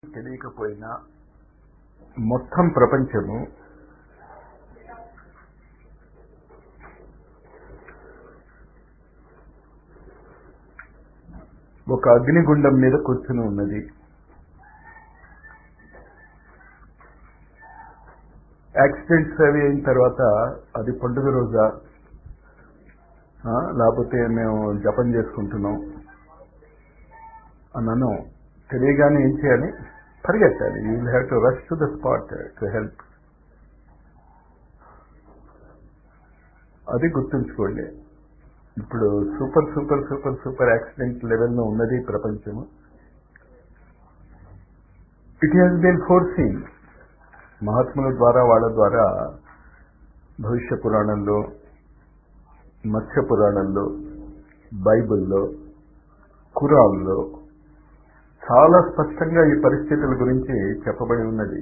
తెలియకపోయినా మొత్తం ప్రపంచము ఒక అగ్నిగుండం మీద కూర్చుని ఉన్నది యాక్సిడెంట్స్ అవి అయిన తర్వాత అది పండుగ రోజా ఆ, లేకపోతే మేము జపం చేసుకుంటున్నాం అన్నాను తెలియగానే ఏం చేయాలి పరిగెత్తాలి you will have to rush to the spot to help అది గుర్తుంచుకోండి ఇప్పుడు super super super super accident లెవెల్లో ఉన్నది ప్రపంచము ఇట్ హ్యాస్ బీన్ ఫోర్సింగ్ మహాత్ముల ద్వారా వాళ్ళ ద్వారా భవిష్య పురాణంలో మత్స్య పురాణంలో బైబిల్లో ఖురాన్లో చాలా స్పష్టంగా ఈ పరిస్థితుల గురించి చెప్పబడి ఉన్నది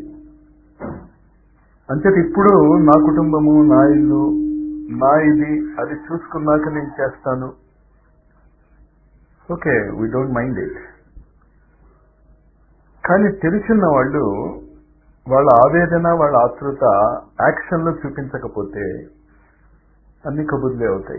అంతటి ఇప్పుడు నా కుటుంబము నా ఇల్లు నా ఇది అది చూసుకున్నాక నేను చేస్తాను okay we don't mind it కానీ తెలిసిన వాళ్ళు వాళ్ళ ఆవేదన వాళ్ళ ఆతృత యాక్షన్లో చూపించకపోతే అన్ని కబుర్లే అవుతాయి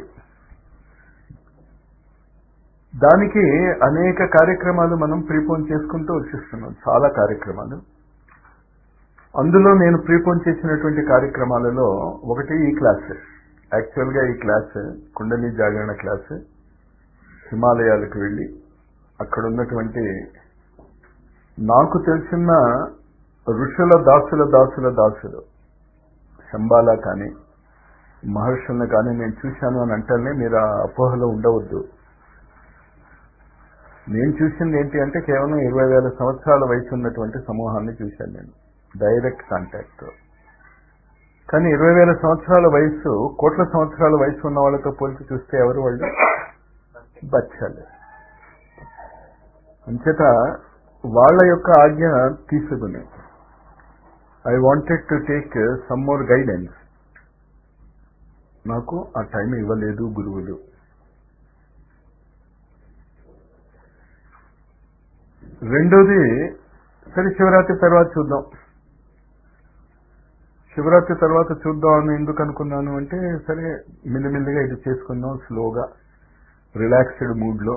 దానికి అనేక కార్యక్రమాలు మనం ప్రీపోన్ చేసుకుంటూ వచ్చేస్తున్నాం చాలా కార్యక్రమాలు అందులో నేను ప్రీపోన్ చేసినటువంటి కార్యక్రమాలలో ఒకటి ఈ క్లాస్ యాక్చువల్గా ఈ క్లాస్ కుండలి జాగరణ క్లాస్ హిమాలయాలకు వెళ్ళి అక్కడ ఉన్నటువంటి నాకు తెలిసిన ఋషుల దాసుల దాసుల దాసులు శంబాలా కానీ మహర్షులను కానీ నేను చూశాను అని అంటేనే మీరు ఆ అపోహలో ఉండవద్దు నేను చూసింది ఏంటి అంటే కేవలం ఇరవై వేల సంవత్సరాల వయసు ఉన్నటువంటి సమూహాన్ని చూశాను నేను డైరెక్ట్ కాంటాక్ట్ కానీ ఇరవై వేల సంవత్సరాల వయసు కోట్ల సంవత్సరాల వయసు ఉన్న వాళ్ళతో పోల్చి చూస్తే ఎవరు వాళ్ళు బచ్చాలు అంచేత వాళ్ళ యొక్క ఆజ్ఞ తీసుకుని I wanted to take some more guidance నాకు ఆ టైం ఇవ్వలేదు గురువులు రెండోది సరే శివరాత్రి తర్వాత చూద్దాం శివరాత్రి తర్వాత చూద్దాం అని ఎందుకు అనుకున్నాను అంటే సరే మెల్లిమెల్లిగా ఇది చేసుకుందాం స్లోగా రిలాక్స్డ్ మూడ్లో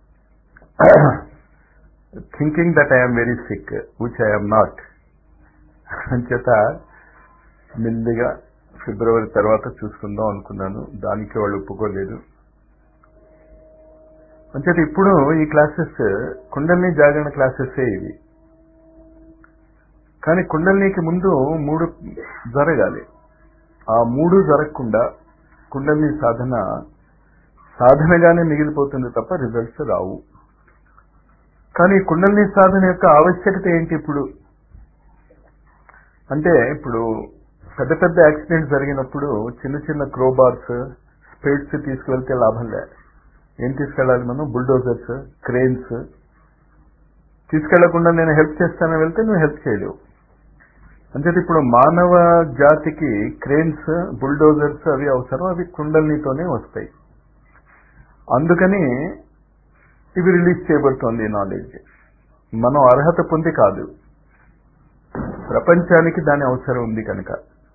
thinking that I'm very sick which I'm not అంచేత మెల్లిగా ఫిబ్రవరి తర్వాత చూసుకుందాం అనుకున్నాను దానికి వాళ్ళు ఒప్పుకోలేదు అంచేత ఇప్పుడు ఈ క్లాసెస్ కుండల్ని జాగరణ క్లాసెసే ఇవి కానీ కుండల్నికి ముందు మూడు జరగాలి ఆ మూడు జరగకుండా కుండల్ని సాధన సాధనగానే మిగిలిపోతుంది తప్ప రిజల్ట్స్ రావు కానీ కుండల్ని సాధన యొక్క ఆవశ్యకత ఏంటి ఇప్పుడు అంటే ఇప్పుడు పెద్ద పెద్ద యాక్సిడెంట్స్ జరిగినప్పుడు చిన్న చిన్న క్రోబార్స్ స్పేడ్స్ తీసుకువెళ్తే లాభం లే ఏం తీసుకెళ్ళాలి మనం బుల్డోజర్స్ క్రెయిన్స్ తీసుకెళ్లకుండా నేను హెల్ప్ చేస్తానని వెళ్తే నువ్వు హెల్ప్ చేయలేవు అంటే ఇప్పుడు మానవ జాతికి క్రెయిన్స్ బుల్డోజర్స్ అవి అవసరం అవి కుండల్నితోనే వస్తాయి అందుకని ఇవి రిలీజ్ చేయబడుతోంది ఈ నాలెడ్జ్ మనం అర్హత పొంది కాదు ప్రపంచానికి దాని అవసరం ఉంది కనుక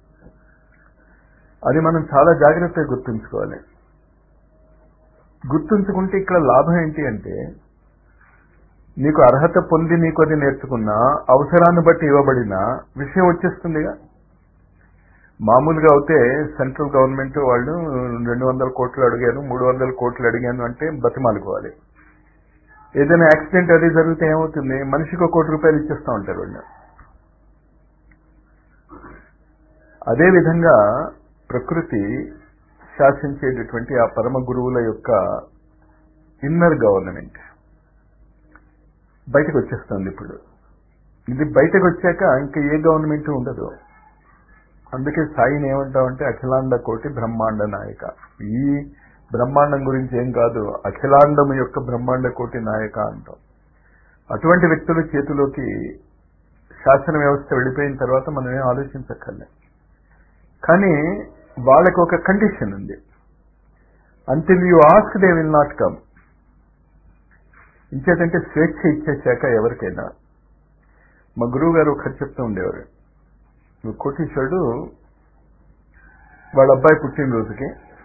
అది మనం చాలా జాగ్రత్తగా గుర్తుంచుకోవాలి గుర్తుంచుకుంటే ఇక్కడ లాభం ఏంటి అంటే నీకు అర్హత పొంది నీకు అది నేర్చుకున్నా అవసరాన్ని బట్టి ఇవ్వబడిన విషయం వచ్చేస్తుందిగా మామూలుగా అయితే సెంట్రల్ గవర్నమెంట్ వాళ్ళు రెండు వందల కోట్లు అడిగాను మూడు వందల కోట్లు అడిగాను అంటే బతిమాలుకోవాలి ఏదైనా యాక్సిడెంట్ అది జరిగితే ఏమవుతుంది మనిషికి ఒక కోటి రూపాయలు ఇచ్చేస్తూ ఉంటారు వాళ్ళు అదేవిధంగా ప్రకృతి శాసించేటటువంటి ఆ పరమ గురువుల యొక్క ఇన్నర్ గవర్నమెంట్ బయటకు వచ్చేస్తుంది ఇప్పుడు ఇది బయటకు వచ్చాక ఇంకా ఏ గవర్నమెంట్ ఉండదు అందుకే సాయిని ఏమంటామంటే అఖిలాండ కోటి బ్రహ్మాండ నాయక ఈ బ్రహ్మాండం గురించి ఏం కాదు అఖిలాండం యొక్క బ్రహ్మాండ కోటి నాయక అంటాం అటువంటి వ్యక్తుల చేతిలోకి శాసన వ్యవస్థ వెళ్ళిపోయిన తర్వాత మనం ఏం ఆలోచించక్కర్లే కానీ వాళ్ళకి ఒక కండిషన్ ఉంది until you ask they will not come ఇంకేదంటే స్వేచ్ఛ ఇచ్చేశాక ఎవరికైనా మా గురువు గారు ఒక కథ చెప్తూ ఉండేవారు ఒక కోటీశ్వరుడు వాళ్ళ అబ్బాయి పుట్టినరోజుకి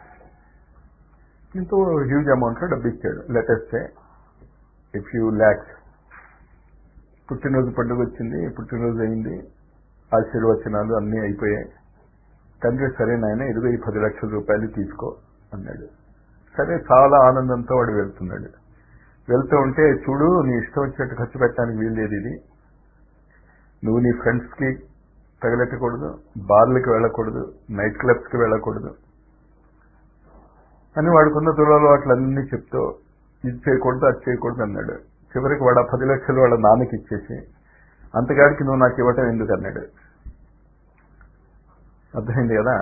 ఎంతో హ్యూజ్ అమౌంట్లో డబ్బు ఇచ్చాడు లెటెస్టే ఏ ఫ్యూ ల్యాక్స్ పుట్టినరోజు పండుగ వచ్చింది పుట్టినరోజు అయింది ఆశీర్వచనాలు అన్నీ అయిపోయాయి తండ్రి సరే నాయన ఇదిగో ఈ పది లక్షల రూపాయలు తీసుకో అన్నాడు సరే చాలా ఆనందంతో వాడు వెళ్తున్నాడు వెళ్తూ ఉంటే చూడు నీ ఇష్టం వచ్చినట్టు ఖర్చు పెట్టడానికి వీల్లేదు ఇది నువ్వు నీ ఫ్రెండ్స్కి తగలెట్టకూడదు బార్లకి వెళ్ళకూడదు నైట్ క్లబ్స్కి వెళ్ళకూడదు అని వాడుకున్న దురాలు అట్లన్నీ చెప్తూ ఇది చేయకూడదు అది చేయకూడదు అన్నాడు చివరికి వాడు ఆ పది లక్షలు వాళ్ళ నాన్నకి ఇచ్చేసి అంతగాడికి నువ్వు నాకు ఇవ్వటం ఎందుకు అన్నాడు అర్థమైంది కదా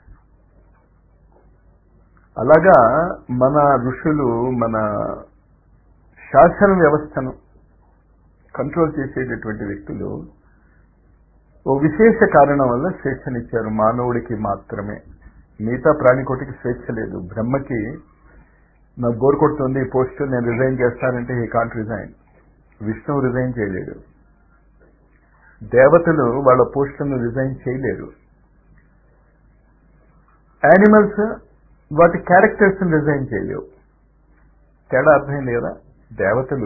అలాగా మన ఋషులు మన శాసన వ్యవస్థను కంట్రోల్ చేసేటటువంటి వ్యక్తులు ఓ విశేష కారణం వల్ల స్వేచ్ఛనిచ్చారు మానవుడికి మాత్రమే మిగతా ప్రాణికోటికి స్వేచ్ఛ లేదు బ్రహ్మకి నాకు బోర్ కొడుతుంది ఈ పోస్ట్ నేను రిజైన్ చేస్తానంటే హీ కాంట్ రిజైన్ విష్ణువు రిజైన్ చేయలేడు దేవతలు వాళ్ళ పోస్టులను రిజైన్ చేయలేరు యానిమల్స్ వాటి క్యారెక్టర్స్ రిజైన్ చేయలేవు తేడా అర్థమైంది కదా దేవతలు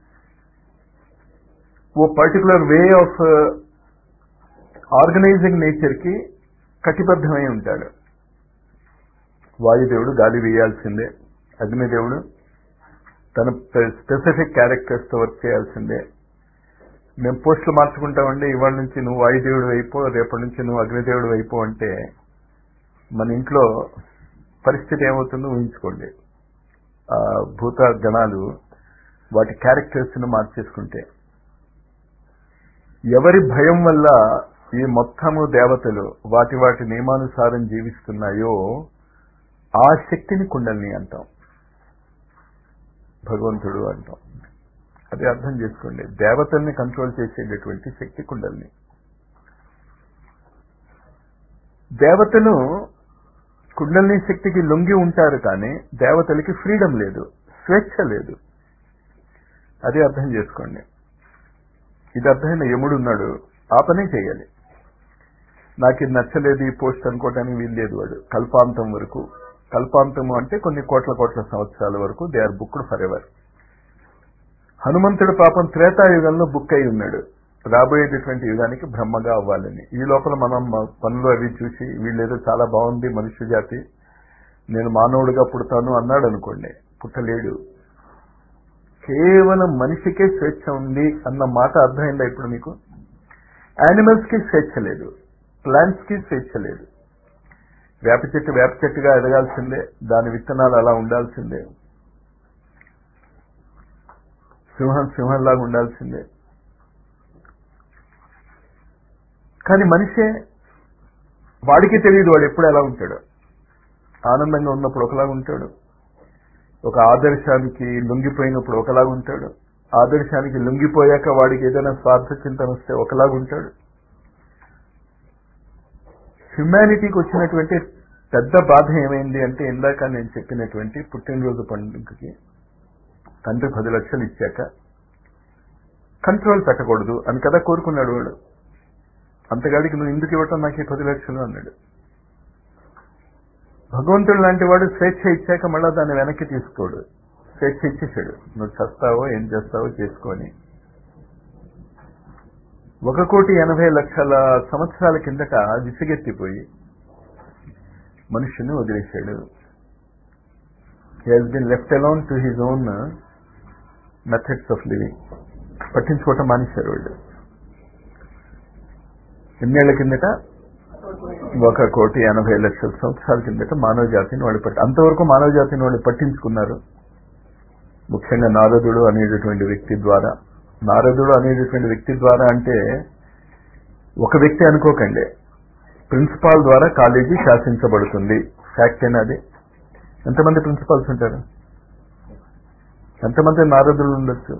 ఓ పర్టికులర్ వే ఆఫ్ ఆర్గనైజింగ్ నేచర్కి కటిబద్ధమై ఉంటాడు వాయుదేవుడు గాలి వేయాల్సిందే అగ్నిదేవుడు తన స్పెసిఫిక్ క్యారెక్టర్స్తో వర్క్ చేయాల్సిందే మేము పోస్టులు మార్చుకుంటామండి ఇవాళ నుంచి నువ్వు వాయుదేవుడు అయిపో రేపటి నుంచి నువ్వు అగ్నిదేవుడు అయిపో అంటే మన ఇంట్లో పరిస్థితి ఏమవుతుందో ఊహించుకోండి ఆ భూత గణాలు వాటి క్యారెక్టర్స్ను మార్చేసుకుంటే ఎవరి భయం వల్ల ఈ మొత్తము దేవతలు వాటి వాటి నియమానుసారం జీవిస్తున్నాయో ఆ శక్తిని కుండల్ని అంటాం భగవంతుడు అంటాం అది అర్థం చేసుకోండి దేవతల్ని కంట్రోల్ చేసేటటువంటి శక్తి కుండల్ని దేవతలు కుండలిని శక్తికి లొంగి ఉంటారు కానీ దేవతలకి ఫ్రీడమ్ లేదు స్వేచ్ఛ లేదు అది అర్థం చేసుకోండి ఇది అర్థమైన యముడు ఉన్నాడు ఆ పనే చేయాలి నాకు ఇది నచ్చలేదు ఈ పోస్ట్ అనుకోవటానికి వీల్లేదు వాడు కల్పాంతం వరకు కల్పాంతము అంటే కొన్ని కోట్ల కోట్ల సంవత్సరాల వరకు they are booked for ever హనుమంతుడు పాపం త్రేతాయుగంలో బుక్ అయి ఉన్నాడు రాబోయేటటువంటి యుగానికి బ్రహ్మగా అవ్వాలని ఈ లోపల మనం పనులు అవి చూసి వీళ్ళేదో చాలా బాగుంది మనుష్య జాతి నేను మానవుడిగా పుడతాను అన్నాడు అనుకోండి పుట్టలేడు కేవలం మనిషికే స్వేచ్ఛ ఉంది అన్న మాట అర్థమైందా ఇప్పుడు మీకు యానిమల్స్ కి స్వేచ్ఛ లేదు ప్లాంట్స్ కి స్వేచ్ఛ లేదు వేప చెట్టు వేప చెట్టుగా ఎదగాల్సిందే దాని విత్తనాలు అలా ఉండాల్సిందే సింహం సింహంలాగా ఉండాల్సిందే కానీ మనిషే వాడికి తెలియదు వాడు ఎప్పుడు ఎలా ఉంటాడు ఆనందంగా ఉన్నప్పుడు ఒకలాగా ఉంటాడు ఒక ఆదర్శానికి లొంగిపోయినప్పుడు ఒకలాగా ఉంటాడు ఆదర్శానికి లొంగిపోయాక వాడికి ఏదైనా స్వార్థ చింతన వస్తే ఒకలాగా ఉంటాడు హ్యుమానిటీకి వచ్చినటువంటి పెద్ద బాధ ఏమైంది అంటే ఇందాక నేను చెప్పినటువంటి పుట్టినరోజు పండుగకి తండ్రి పది లక్షలు ఇచ్చాక కంట్రోల్ పెట్టకూడదు అని కదా కోరుకున్నాడు వాడు అంతగాడికి నువ్వు ఎందుకు ఇవ్వటం నాకు ఈ పది లక్షలు అన్నాడు భగవంతుడు లాంటి వాడు స్వేచ్ఛ ఇచ్చాక మళ్ళా దాన్ని వెనక్కి తీసుకోడు స్వేచ్ఛ ఇచ్చేసాడు నువ్వు చస్తావో ఏం చేస్తావో చేసుకొని ఒక కోటి ఎనభై లక్షల సంవత్సరాల కిందట విసిగెత్తిపోయి మనుషుని వదిలేశాడు he has been left alone to his own methods of living పట్టించుకోవటం మానేశారు వాళ్ళు ఎన్నేళ్ల కిందట ఒక కోటి ఎనభై లక్షల సంవత్సరాల కిందట మానవ జాతిని వాళ్ళు పట్టి అంతవరకు మానవ జాతిని వాళ్ళు పట్టించుకున్నారు ముఖ్యంగా నారదుడు అనేటటువంటి వ్యక్తి ద్వారా నారదుడు అనేటటువంటి వ్యక్తి ద్వారా అంటే ఒక వ్యక్తి అనుకోకండి ప్రిన్సిపాల్ ద్వారా కాలేజీ శాసించబడుతుంది ఫ్యాక్ట్ అయినా అది ఎంతమంది ప్రిన్సిపాల్స్ ఉంటారు ఎంతమంది నారదులు ఉండొచ్చు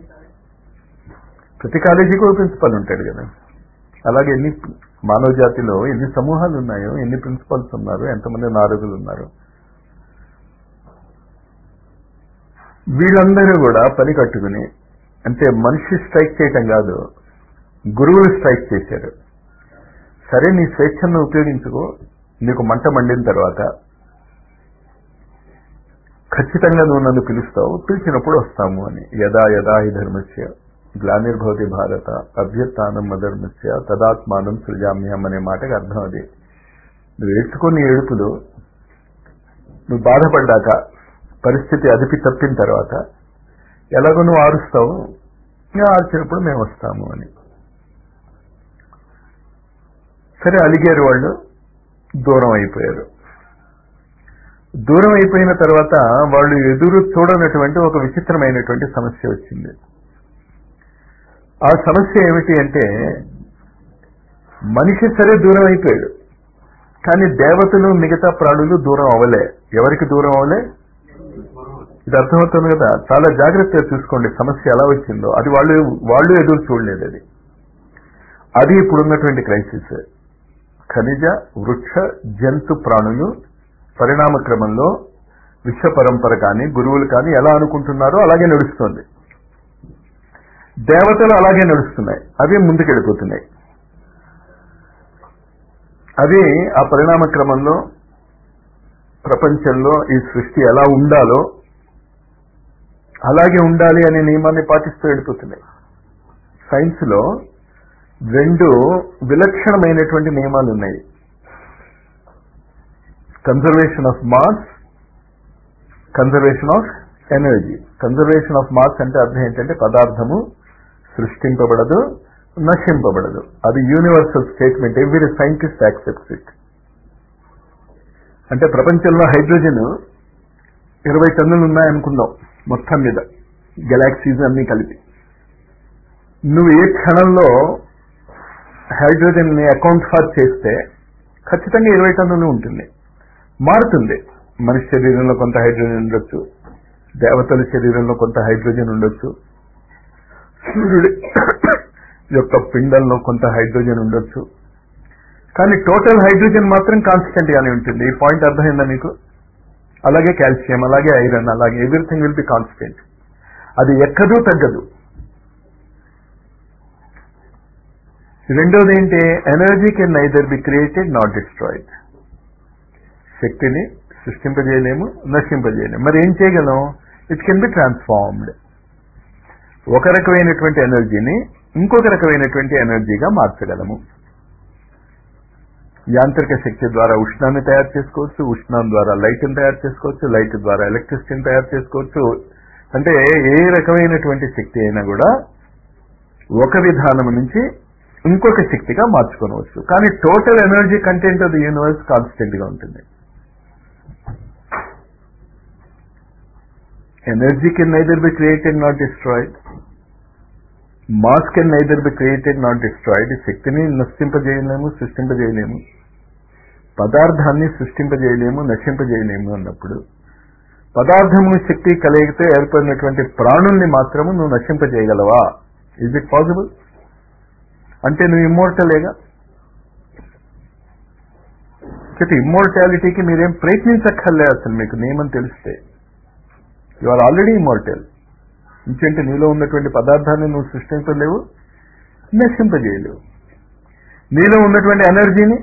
ప్రతి కాలేజీకి ఒక ప్రిన్సిపాల్ ఉంటాడు కదా అలాగే ఎన్ని మానవ జాతిలో ఎన్ని సమూహాలు ఉన్నాయో ఎన్ని ప్రిన్సిపల్స్ ఉన్నారు ఎంతమంది నారదులు ఉన్నారు వీళ్ళందరూ కూడా పని కట్టుకుని అంటే మనిషి స్ట్రైక్ చేయటం కాదు గురువులు స్ట్రైక్ చేశారు సరే నీ స్వేచ్ఛను ఉపయోగించుకో నీకు మంట మండిన తర్వాత ఖచ్చితంగా నువ్వు నన్ను పిలుస్తావు పిలిచినప్పుడు వస్తాము అని యదా యదా హి ధర్మస్య గ్లానిర్భవతి భారత అభ్యుత్నం అధర్మస్య తదాత్మానం సృజామ్యం అనే మాటకి అర్థం అది నువ్వు ఏడ్చుకొని ఏడుపులు నువ్వు బాధపడ్డాక పరిస్థితి అదిపి తప్పిన తర్వాత ఎలాగో నువ్వు ఆరుస్తావు ఇంకా ఆర్చినప్పుడు మేము వస్తాము అని సరే అలిగారు వాళ్ళు దూరం అయిపోయారు దూరం అయిపోయిన తర్వాత వాళ్ళు ఎదురు చూడనటువంటి ఒక విచిత్రమైనటువంటి సమస్య వచ్చింది ఆ సమస్య ఏమిటి అంటే మనిషి సరే దూరం అయిపోయాడు కానీ దేవతలు మిగతా ప్రాణులు దూరం అవ్వలే ఎవరికి దూరం అవ్వలే ఇది అర్థమవుతుంది కదా చాలా జాగ్రత్తగా చూసుకోండి సమస్య ఎలా వచ్చిందో అది వాళ్ళు వాళ్ళు ఎదురు చూడలేదు అది అది ఇప్పుడున్నటువంటి క్రైసిస్ ఖనిజ వృక్ష జంతు ప్రాణులు పరిణామ క్రమంలో విశ్వ పరంపర కానీ గురువులు కానీ ఎలా అనుకుంటున్నారో అలాగే నడుస్తుంది దేవతలు అలాగే నడుస్తున్నాయి అవి ముందుకెళ్ళిపోతున్నాయి అవి ఆ పరిణామ క్రమంలో ప్రపంచంలో ఈ సృష్టి ఎలా ఉండాలో అలాగే ఉండాలి అనే నియమాన్ని పాటిస్తూ వెళ్ళిపోతున్నాయి సైన్స్ లో రెండు విలక్షణమైనటువంటి నియమాలు ఉన్నాయి conservation of mass conservation of energy conservation of mass అంటే అర్థం ఏంటంటే పదార్థము సృష్టింపబడదు నశింపబడదు అది universal statement every scientist accepts it అంటే ప్రపంచంలో హైడ్రోజన్ ఇరవై టన్నులు ఉన్నాయనుకుందాం మొత్తం మీద గెలాక్సీస్ అన్ని కలిపి నువ్వు ఏ క్షణంలో హైడ్రోజన్ ని అకౌంట్ ఫర్ చేస్తే ఖచ్చితంగా ఇరవై టన్నులు ఉంటుంది మారుతుంది మనిషి శరీరంలో కొంత హైడ్రోజన్ ఉండొచ్చు దేవతల శరీరంలో కొంత హైడ్రోజన్ ఉండొచ్చు సూర్యుడి యొక్క పిండంలో కొంత హైడ్రోజన్ ఉండొచ్చు కానీ టోటల్ హైడ్రోజన్ మాత్రం కాన్స్టెంట్ గానే ఉంటుంది ఈ పాయింట్ అర్థమైందా మీకు అలాగే కాల్షియం అలాగే ఐరన్ అలాగే ఎవ్రీథింగ్ విల్ బి కాన్స్టెంట్ అది ఎక్కదు తగ్గదు రెండోది ఏంటి energy can neither be created not destroyed శక్తిని సృష్టింపజేయలేము నశింపజేయలేము మరి ఏం చేయగలం ఇట్ కెన్ బి ట్రాన్స్ఫార్మ్డ్ ఒక రకమైనటువంటి ఎనర్జీని ఇంకొక రకమైనటువంటి ఎనర్జీగా మార్చగలము యాంత్రిక శక్తి ద్వారా ఉష్ణాన్ని తయారు చేసుకోవచ్చు ఉష్ణం ద్వారా లైట్ని తయారు చేసుకోవచ్చు లైట్ ద్వారా ఎలక్ట్రిసిటీని తయారు చేసుకోవచ్చు అంటే ఏ రకమైనటువంటి శక్తి అయినా కూడా ఒక విధానం నుంచి ఇంకొక శక్తిగా మార్చుకోవచ్చు కానీ total energy content of the universe constant గా ఉంటుంది energy can neither be created not destroyed mass can neither be created not destroyed శక్తిని నశింపజేయలేము సృష్టింపజేయలేము పదార్థాన్ని సృష్టింపజేయలేము నశింపజేయలేము అన్నప్పుడు పదార్థము శక్తి కలయితే ఏర్పడినటువంటి ప్రాణుల్ని మాత్రము నువ్వు నశింపజేయగలవా ఇజ్ ఇట్ పాసిబుల్ అంటే నువ్వు ఇమ్మోర్టలేగా చెప్పి ఇమ్మోర్టాలిటీకి మీరేం ప్రయత్నించక్కర్లే అసలు మీకు నియమం తెలిస్తే యు ఆర్ ఆల్రెడీ ఇమ్మోర్టల్ ఇంకంటే నీలో ఉన్నటువంటి పదార్థాన్ని నువ్వు సృష్టించలేవు నశింపజేయలేవు నీలో ఉన్నటువంటి ఎనర్జీని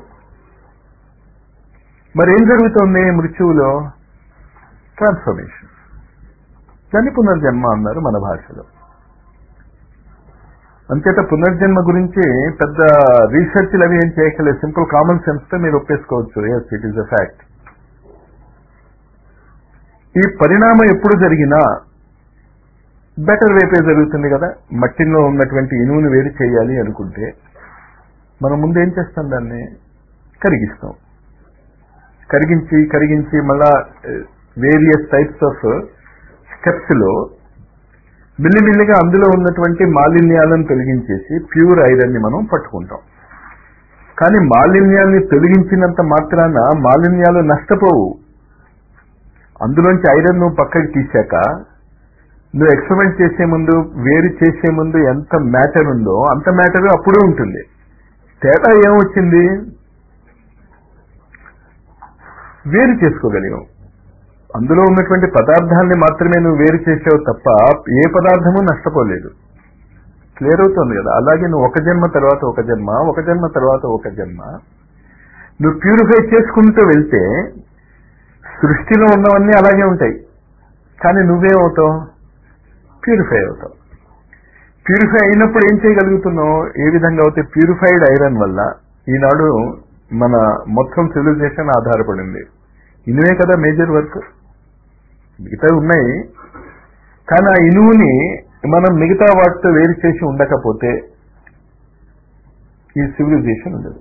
మరి ఏం జరుగుతుంది మృత్యువులో ట్రాన్స్ఫర్మేషన్ దాన్ని పునర్జన్మ అన్నారు మన భాషలో అంచేత పునర్జన్మ గురించి పెద్ద రీసెర్చ్లు అవి ఏం చేయక్కర్లేదు సింపుల్ కామన్ సెన్స్ తో మీరు ఒప్పేసుకోవచ్చు yes it is a fact ఈ పరిణామం ఎప్పుడు జరిగినా బెటర్ వైపే జరుగుతుంది కదా మట్టిలో ఉన్నటువంటి ఇనువును వేరు చేయాలి అనుకుంటే మనం ముందు ఏం చేస్తాం దాన్ని కరిగిస్తాం కరిగించి కరిగించి మళ్ళా వేరియస్ టైప్స్ ఆఫ్ స్టెప్స్ లో మిల్లిమిల్లిగా అందులో ఉన్నటువంటి మాలిన్యాలను తొలగించేసి ప్యూర్ ఐరన్ ని మనం పట్టుకుంటాం కానీ మాలిన్యాన్ని తొలగించినంత మాత్రాన మాలిన్యాలు నష్టపోవు అందులోంచి ఐరన్ నువ్వు పక్కకి తీశాక నువ్వు ఎక్స్పెరిమెంట్ చేసే ముందు వేరు చేసే ముందు ఎంత మ్యాటర్ ఉందో అంత మ్యాటర్ అప్పుడు ఉంటుంది తేడా ఏమొచ్చింది వేరు చేసుకోగలిగాం అందులో ఉన్నటువంటి పదార్థాన్ని మాత్రమే నువ్వు వేరు చేసావు తప్ప ఏ పదార్థము నష్టపోలేదు క్లియర్ అవుతుంది కదా అలాగే నువ్వు ఒక జన్మ తర్వాత ఒక జన్మ ఒక జన్మ తర్వాత ఒక జన్మ నువ్వు ప్యూరిఫై చేసుకుంటూ వెళ్తే సృష్టిలో ఉన్నవన్నీ అలాగే ఉంటాయి కానీ నువ్వేమవుతావు ప్యూరిఫై అవుతావు ప్యూరిఫై అయినప్పుడు ఏం చేయగలుగుతున్నావు ఏ విధంగా అయితే ప్యూరిఫైడ్ ఐరన్ వల్ల ఈనాడు మన మొత్తం సివిలైజేషన్ ఆధారపడింది ఇనువే కదా మేజర్ వర్క్ మిగతా ఉన్నాయి కానీ ఆ ఇనువుని మనం మిగతా వాటితో వేరు చేసి ఉండకపోతే ఈ సివిలైజేషన్ ఉండదు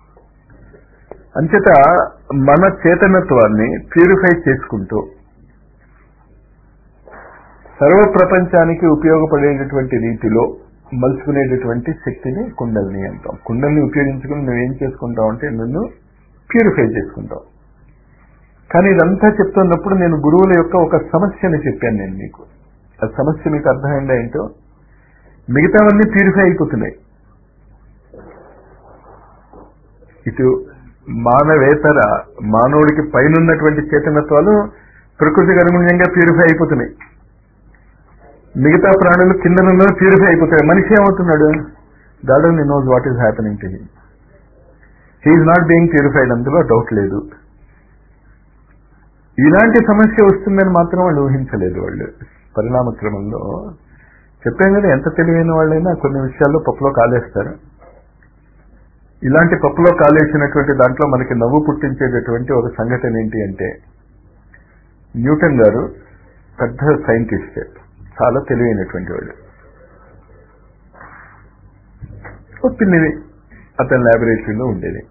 అంచేత మన చేతనత్వాన్ని ప్యూరిఫై చేసుకుంటూ సర్వ ప్రపంచానికి ఉపయోగపడేటటువంటి రీతిలో మలుచుకునేటటువంటి శక్తిని కుండల్ని అంటాం కుండల్ని ఉపయోగించుకుని నువ్వేం చేసుకుంటావు అంటే నిన్ను ప్యూరిఫై చేసుకుంటావు కానీ ఇదంతా చెప్తున్నప్పుడు నేను గురువుల యొక్క ఒక సమస్యని చెప్పాను నేను మీకు ఆ సమస్య మీకు అర్థమైందా ఏంటో మిగతావన్నీ ప్యూరిఫై అయిపోతున్నాయి ఇటు మానవేతర మానవుడికి పైనున్నటువంటి చేతనత్వాలు ప్రకృతికి అనుగుణంగా ప్యూరిఫై అయిపోతున్నాయి మిగతా ప్రాణులు కిందనున్న ప్యూరిఫై అయిపోతాయి మనిషి ఏమవుతున్నాడు God only knows what is happening to him he's not being purified అందులో డౌట్ లేదు ఇలాంటి సమస్య వస్తుందని మాత్రం వాళ్ళు ఊహించలేదు వాళ్ళు పరిణామ క్రమంలో చెప్పాం కదా ఎంత తెలివైన వాళ్ళైనా కొన్ని విషయాల్లో పప్పులో కాలేస్తారు ఇలాంటి పప్పులో కాలేసినటువంటి దాంట్లో మనకి నవ్వు పుట్టించేటటువంటి ఒక సంఘటన ఏంటి అంటే న్యూటన్ గారు పెద్ద సైంటిస్ట్ చాలా తెలివైనటువంటి వాడు ఒక పిల్లిని అతని ల్యాబొరేటరీలో ఉండేది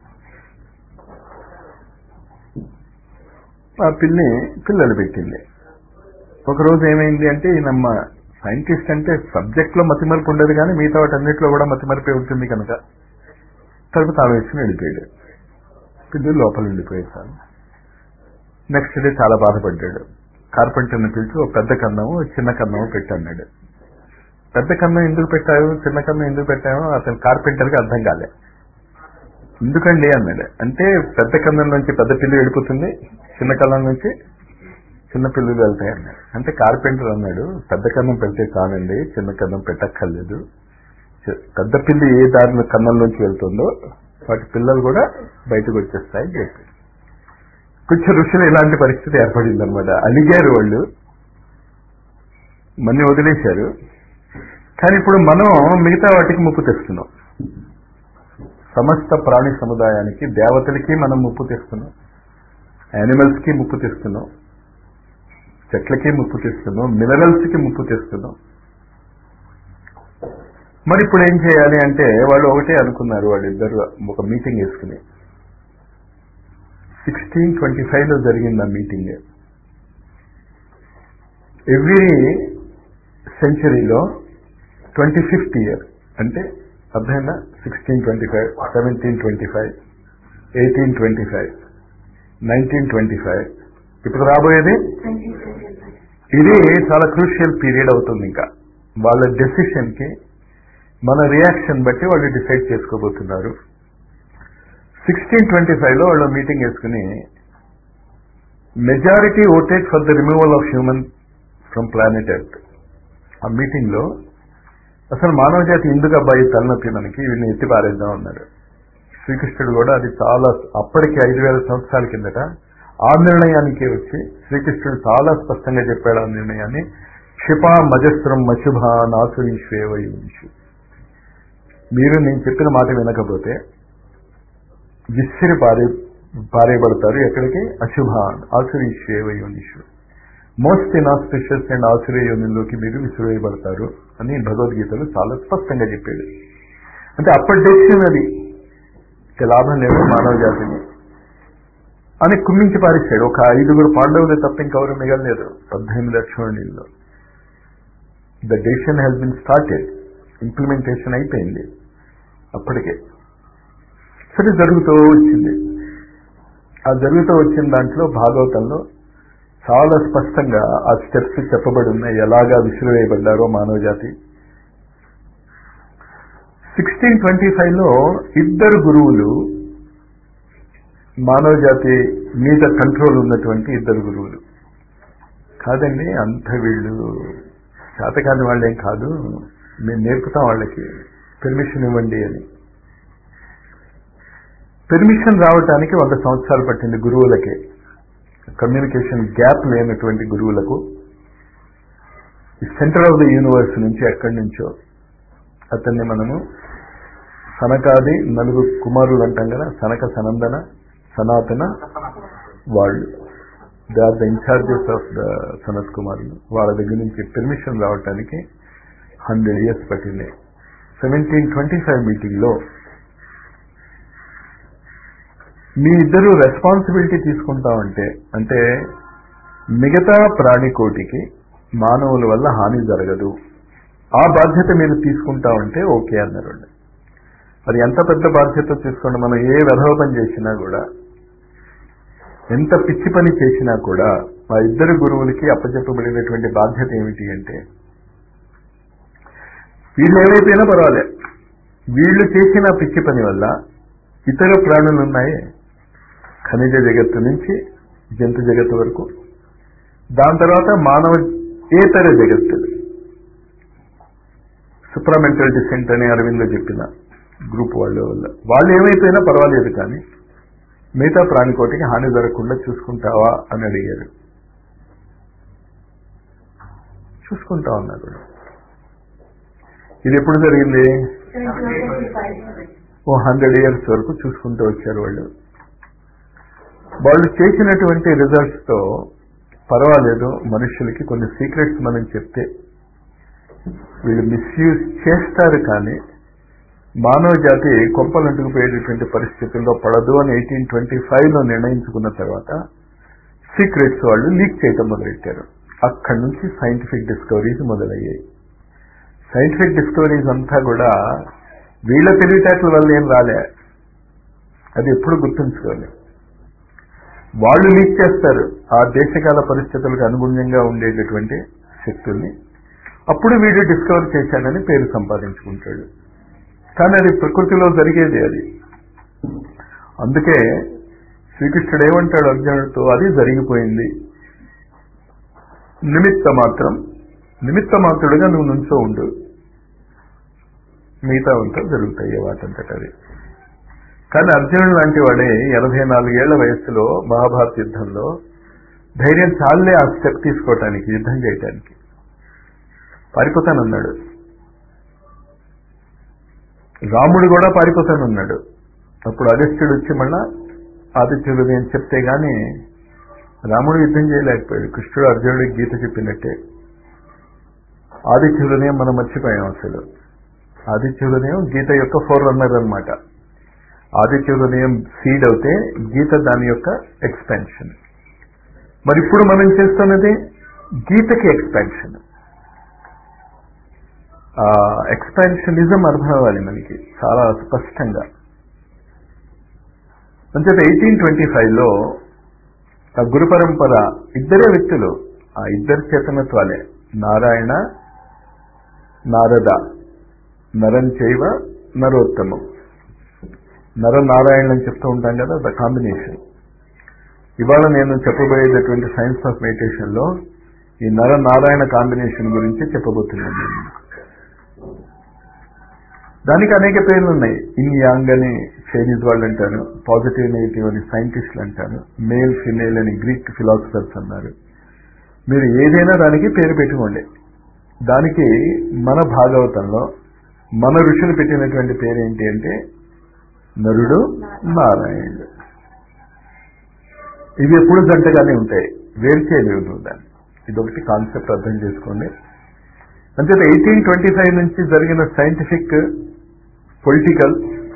ఆ పిల్లి పిల్లలు పెట్టింది ఒకరోజు ఏమైంది అంటే ఈయనమ్మ సైంటిస్ట్ అంటే సబ్జెక్ట్ లో మతిమరుపు ఉండదు కానీ మిగతా వాటన్నిటిలో కూడా మతిమరిపే ఉంటుంది కనుక తలుపు తాళం వేసుకుని వెళ్ళిపోయాడు పిల్లలు లోపల వెళ్ళిపోయేసాను నెక్స్ట్ డే చాలా బాధపడ్డాడు కార్పెంటర్ని పిలిచి ఒక పెద్ద కన్నము చిన్న కన్నము పెట్టన్నాడు పెద్ద కన్నం ఎందుకు పెట్టావు చిన్న కన్నం ఎందుకు పెట్టావు అతను కార్పెంటర్కి అర్థం కాలే ఎందుకండి అన్నాడు అంటే పెద్ద కన్నం నుంచి పెద్ద పిల్లి వెళ్ళిపోతుంది చిన్న కన్నం నుంచి చిన్న పిల్లలు వెళ్తాయి అన్నాడు అంటే కార్పెంటర్ అన్నాడు పెద్ద కన్నం పెడితే కానండి చిన్న కన్నం పెట్టక్కర్లేదు పెద్ద పిల్లి ఏ దారిలో కన్నంలోంచి వెళ్తుందో వాటి పిల్లలు కూడా బయటకు వచ్చేస్తాయని చెప్పి కొంచెం ఋషులు ఇలాంటి పరిస్థితి ఏర్పడింది అనమాట అలిగారు వాళ్ళు మన్ని వదిలేశారు కానీ ఇప్పుడు మనం మిగతా వాటికి ముప్పు తెస్తున్నాం సమస్త ప్రాణి సముదాయానికి దేవతలకి మనం ముప్పు తెస్తున్నాం యానిమల్స్ కి ముప్పు తెస్తున్నాం చెట్లకి ముప్పు తెస్తున్నాం మినరల్స్ కి ముప్పు తెస్తున్నాం మరి ఇప్పుడు ఏం చేయాలి అంటే వాళ్ళు ఒకటే అనుకున్నారు వాళ్ళిద్దరు ఒక మీటింగ్ వేసుకుని సిక్స్టీన్ ట్వంటీ ఫైవ్ లో జరిగింది ఆ మీటింగ్ ఎవ్రీ సెంచరీలో ట్వంటీ ఫిఫ్త్ ఇయర్ అంటే అర్థమైందా sixteen twenty five seventeen twenty five eighteen twenty five nineteen twenty five ఇప్పుడు రాబోయేది ఇది చాలా క్రూషియల్ పీరియడ్ అవుతుంది ఇంకా వాళ్ళ డెసిషన్ కి మన రియాక్షన్ బట్టి వాళ్ళు డిసైడ్ చేసుకోబోతున్నారు సిక్స్టీన్ ట్వంటీ ఫైవ్ లో వాళ్ళు మీటింగ్ వేసుకుని majority voted for the removal of human from planet Earth ఆ మీటింగ్ లో అసలు మానవ జాతి ఎందుకు అబ్బాయి తలనొప్పి మనకి వీళ్ళని ఎత్తి పారేద్దాం అన్నారు శ్రీకృష్ణుడు కూడా అది చాలా అప్పటికి ఐదు వేల సంవత్సరాల కిందట ఆ నిర్ణయానికి వచ్చి శ్రీకృష్ణుడు చాలా స్పష్టంగా చెప్పాడు ఆ నిర్ణయాన్ని క్షిపా మజస్రం మశుభ నాసురీశ్వేవయుషు మీరు నేను చెప్పిన మాట వినకపోతే విసిరి పారే పారేయబడతారు ఎక్కడికి అశుభాన్ ఆసురీశ్వేవయునిషు మోస్ట్ ఇనాస్పిషియస్ అండ్ ఆశ్రయోనిలోకి మీరు విసిరేయబడతారు అని భగవద్గీతలో చాలా స్పష్టంగా చెప్పాడు అంటే అప్పటి డెసిషన్ అది ఇక లాభం లేదు మానవ జాతిని అని కుమ్మించి పారేశాడు ఒక ఐదుగురు పాండవులు తప్ప ఇంకెవరు మిగలలేదు పద్దెనిమిది లక్షణలో the decision has been started implementation అయిపోయింది అప్పటికే సరే జరుగుతూ వచ్చింది ఆ జరుగుతూ వచ్చిన దాంట్లో భాగవతంలో చాలా స్పష్టంగా ఆ స్టెప్స్ చెప్పబడి ఉన్నాయి ఎలాగా విసిరివేయబడ్డారో మానవ జాతి సిక్స్టీన్ ట్వంటీ ఫైవ్ లో ఇద్దరు గురువులు మానవ జాతి మీద కంట్రోల్ ఉన్నటువంటి ఇద్దరు గురువులు కాదండి అంత వీళ్ళు శాతకాని వాళ్ళేం కాదు మేము నేర్పుతాం వాళ్ళకి పెర్మిషన్ ఇవ్వండి అని పెర్మిషన్ రావటానికి వంద సంవత్సరాలు పట్టింది గురువులకి కమ్యూనికేషన్ గ్యాప్ లేనటువంటి గురువులకు ఈ సెంటర్ ఆఫ్ ద యూనివర్స్ నుంచి ఎక్కడి నుంచో అతన్ని మనము సనకాది నలుగురు కుమారులు అంటాం కదా సనక సనందన సనాతన వాళ్ళు they are the incharges of the Sanat కుమారులు వాళ్ళ దగ్గర నుంచి పెర్మిషన్ రావటానికి హండ్రెడ్ ఇయర్స్ పట్టింది సెవెంటీన్ ట్వంటీ ఫైవ్ మీటింగ్లో మీ ఇద్దరు రెస్పాన్సిబిలిటీ తీసుకుంటామంటే అంటే మిగతా ప్రాణికోటికి మానవుల వల్ల హాని జరగదు ఆ బాధ్యత మీరు తీసుకుంటామంటే ఓకే అన్నారు మరి ఎంత పెద్ద బాధ్యత తీసుకోండి మనం ఏ వెధవ పని చేసినా కూడా ఎంత పిచ్చి పని చేసినా కూడా మా ఇద్దరు గురువులకి అప్పచెప్పబడినటువంటి బాధ్యత ఏమిటి అంటే వీళ్ళు ఏమైపోయినా పర్వాలే వీళ్ళు చేసిన పిచ్చి పని వల్ల ఇతర ప్రాణులు ఉన్నాయి ఖనిజ జగత్తు నుంచి జంతు జగత్తు వరకు దాని తర్వాత మానవ ఏతర జగత్తులు సుప్రామెంటల్ డిసెంట్ అని అరవిందో చెప్పిన గ్రూప్ వాళ్ళ వల్ల వాళ్ళు ఏమైపోయినా పర్వాలేదు కానీ మిగతా ప్రాణికోటికి హాని జరగకుండా చూసుకుంటావా అని అడిగారు చూసుకుంటా అన్నారు ఇది ఎప్పుడు జరిగింది ఓ హండ్రెడ్ ఇయర్స్ వరకు చూసుకుంటూ వచ్చారు వాళ్ళు వాళ్ళు చేసినటువంటి రిజల్ట్స్ తో పర్వాలేదు మనుషులకి కొన్ని సీక్రెట్స్ మనం చెప్తే వీళ్ళు మిస్యూజ్ చేస్తారు కానీ మానవ జాతి కొంపలంటుకుపోయేటటువంటి పరిస్థితుల్లో పడదు అని ఎయిటీన్ ట్వంటీ ఫైవ్లో నిర్ణయించుకున్న తర్వాత సీక్రెట్స్ వాళ్ళు లీక్ చేయటం మొదలెట్టారు అక్కడి నుంచి సైంటిఫిక్ డిస్కవరీస్ మొదలయ్యాయి సైంటిఫిక్ డిస్కవరీస్ అంతా కూడా వీళ్ళ తెలివితేటల వల్ల ఏం రాలే అది ఎప్పుడు గుర్తుంచుకోవాలి వాళ్ళు లీక్ చేస్తారు ఆ దేశకాల పరిస్థితులకు అనుగుణంగా ఉండేటటువంటి శక్తుల్ని అప్పుడు వీడు డిస్కవర్ చేశాడని పేరు సంపాదించుకుంటాడు కానీ అది ప్రకృతిలో జరిగేది అది అందుకే శ్రీకృష్ణుడు ఏమంటాడు అర్జునుడితో అది జరిగిపోయింది నిమిత్త మాత్రం నిమిత్త మాత్రుడుగా నువ్వు నుంచో ఉండు మిగతా అంతా జరుగుతాయి వాటంతట అది కానీ అర్జునుడు లాంటి వాడే ఎనభై నాలుగేళ్ల వయస్సులో మహాభారత యుద్ధంలో ధైర్యం చాలే ఆ స్టెప్ తీసుకోవటానికి యుద్ధం చేయటానికి పారిపోతానన్నాడు రాముడు కూడా పారిపోతానన్నాడు అప్పుడు అగస్త్యుడు వచ్చి మళ్ళా ఆదిత్య హృదయం చెప్తే గాని రాముడు యుద్ధం చేయలేకపోయాడు కృష్ణుడు అర్జునుడికి గీత చెప్పినట్టే ఆదిత్య హృదయం మనం మర్చిపోయాం అసలు ఆదిత్య హృదయం గీత యొక్క ఫోర్ రన్నర్ అనమాట ఆదిత్య హృదయం సీడ్ అవుతే గీత దాని యొక్క ఎక్స్పాన్షన్ మరి ఇప్పుడు మనం చేస్తున్నది గీతకి ఎక్స్పాన్షన్ ఎక్స్పాన్షనిజం అర్థం అవ్వాలి మనకి చాలా స్పష్టంగా అంచేత ఎయిటీన్ ట్వంటీ ఫైవ్లో ఆ గురు పరంపర ఇద్దరే వ్యక్తులు ఆ ఇద్దరు చేతనత్వాలే నారాయణ నారద నరం చేయవ నరోత్తమం నర నారాయణ అని చెప్తూ ఉంటాం కదా ద కాంబినేషన్ ఇవాళ నేను చెప్పబోయేటటువంటి సైన్స్ ఆఫ్ మెడిటేషన్ లో ఈ నర నారాయణ కాంబినేషన్ గురించి చెప్పబోతున్నాను నేను దానికి అనేక పేర్లు ఉన్నాయి ఇన్ యాంగ్ అని చైనీస్ వాళ్ళు అంటారు పాజిటివ్ నెగిటివ్ అని సైంటిస్టులు అంటారు మేల్ ఫిమేల్ అని గ్రీక్ ఫిలాసఫర్స్ అన్నారు మీరు ఏదైనా దానికి పేరు పెట్టుకోండి దానికి మన భాగవతంలో మన ఋషులు పెట్టినటువంటి పేరు ఏంటి అంటే నరుడు నారాయణుడు ఇవి ఎప్పుడు జంటగానే ఉంటాయి వేరు చేయలేదు దాన్ని ఇదొకటి కాన్సెప్ట్ అర్థం చేసుకోండి అంతే ఎయిటీన్ ట్వంటీ ఫైవ్ నుంచి జరిగిన సైంటిఫిక్ పొలిటికల్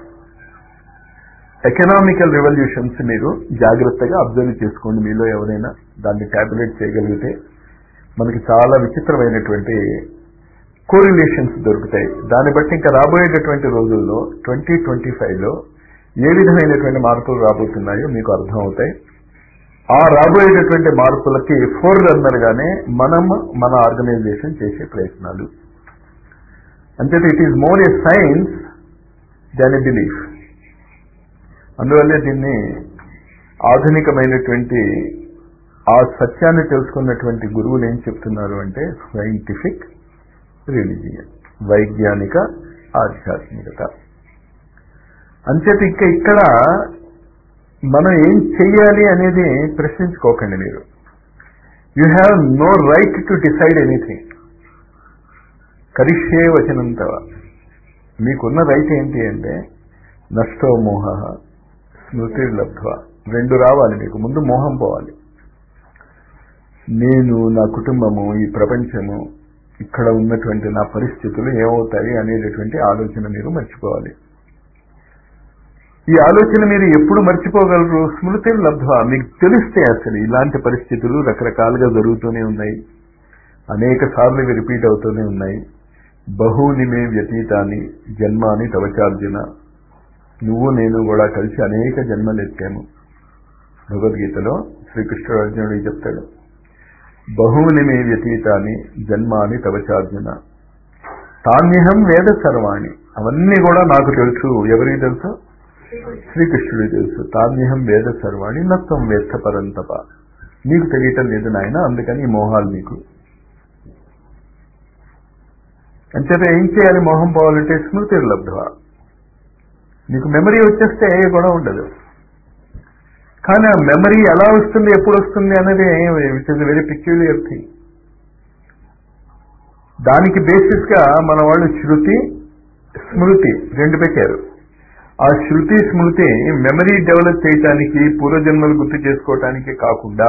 ఎకనామికల్ రెవల్యూషన్స్ మీరు జాగ్రత్తగా అబ్జర్వ్ చేసుకోండి మీలో ఎవరైనా దాన్ని ట్యాబులేట్ చేయగలిగితే మనకి చాలా విచిత్రమైనటువంటి కోరిలేషన్స్ దొరుకుతాయి దాన్ని బట్టి ఇంకా రాబోయేటటువంటి రోజుల్లో ట్వంటీ ట్వంటీ ఫైవ్లో ఏ విధమైనటువంటి మార్పులు రాబోతున్నాయో మీకు అర్థం అవుతాయి ఆ రాబోయేటటువంటి మార్పులకి ఫోర్ రన్నర్ గానే మనం మన ఆర్గనైజేషన్ చేసే ప్రయత్నాలు అంతే it is more a science than a belief అందువల్లే దీన్ని ఆధునికమైనటువంటి ఆ సత్యాన్ని తెలుసుకున్నటువంటి గురువులు ఏం చెప్తున్నారు అంటే సైంటిఫిక్ రిలీజియన్ వైజ్ఞానిక ఆధ్యాత్మికత అంచేత ఇంకా ఇక్కడ మనం ఏం చెయ్యాలి అనేది ప్రశ్నించుకోకండి మీరు you have no right to decide anything కరిష్యే వచనంతవ మీకున్న రైట్ ఏంటి అంటే నష్టో మోహ స్మృతి లబ్ధ్వ రెండు రావాలి మీకు ముందు మోహం పోవాలి నేను నా కుటుంబము ఈ ప్రపంచము ఇక్కడ ఉన్నటువంటి నా పరిస్థితులు ఏమవుతాయి అనేటటువంటి ఆలోచన మీరు మర్చిపోవాలి ఈ ఆలోచన మీరు ఎప్పుడు మర్చిపోగలరు స్మృతి లబ్ధ్వ మీకు తెలిస్తే అసలు ఇలాంటి పరిస్థితులు రకరకాలుగా జరుగుతూనే ఉన్నాయి అనేక సార్లు ఇవి రిపీట్ అవుతూనే ఉన్నాయి బహుని మే వ్యతీతాన్ని జన్మాని తవచార్జున నువ్వు నేను కూడా కలిసి అనేక జన్మలు ఎత్తాము భగవద్గీతలో శ్రీకృష్ణుడు అర్జునుడికి చెప్తాడు బహుని మే వ్యతీతాన్ని జన్మాని తవచార్జున తాన్యహం వేద సర్వాణి అవన్నీ కూడా నాకు తెలుసు ఎవరికి తెలుసు శ్రీకృష్ణుడికి తెలుసు తాన్యహం వేద సర్వాణి నత్వం వేత్త పరంతప నీకు తెలియటం లేదు నాయన అందుకని ఈ మోహాలు నీకు అంచేత ఏం చేయాలి మోహం పోవాలంటే స్మృతి లబ్ధ నీకు మెమరీ వచ్చేస్తే ఏ గొడవ ఉండదు కానీ ఆ మెమరీ ఎలా వస్తుంది ఎప్పుడు వస్తుంది అనేది which is very peculiar thing దానికి బేసిస్ గా మన వాళ్ళు శృతి స్మృతి రెండు పెట్టారు ఆ శృతి స్మృతి మెమరీ డెవలప్ చేయటానికి పూర్వజన్మలు గుర్తు చేసుకోవటానికి కాకుండా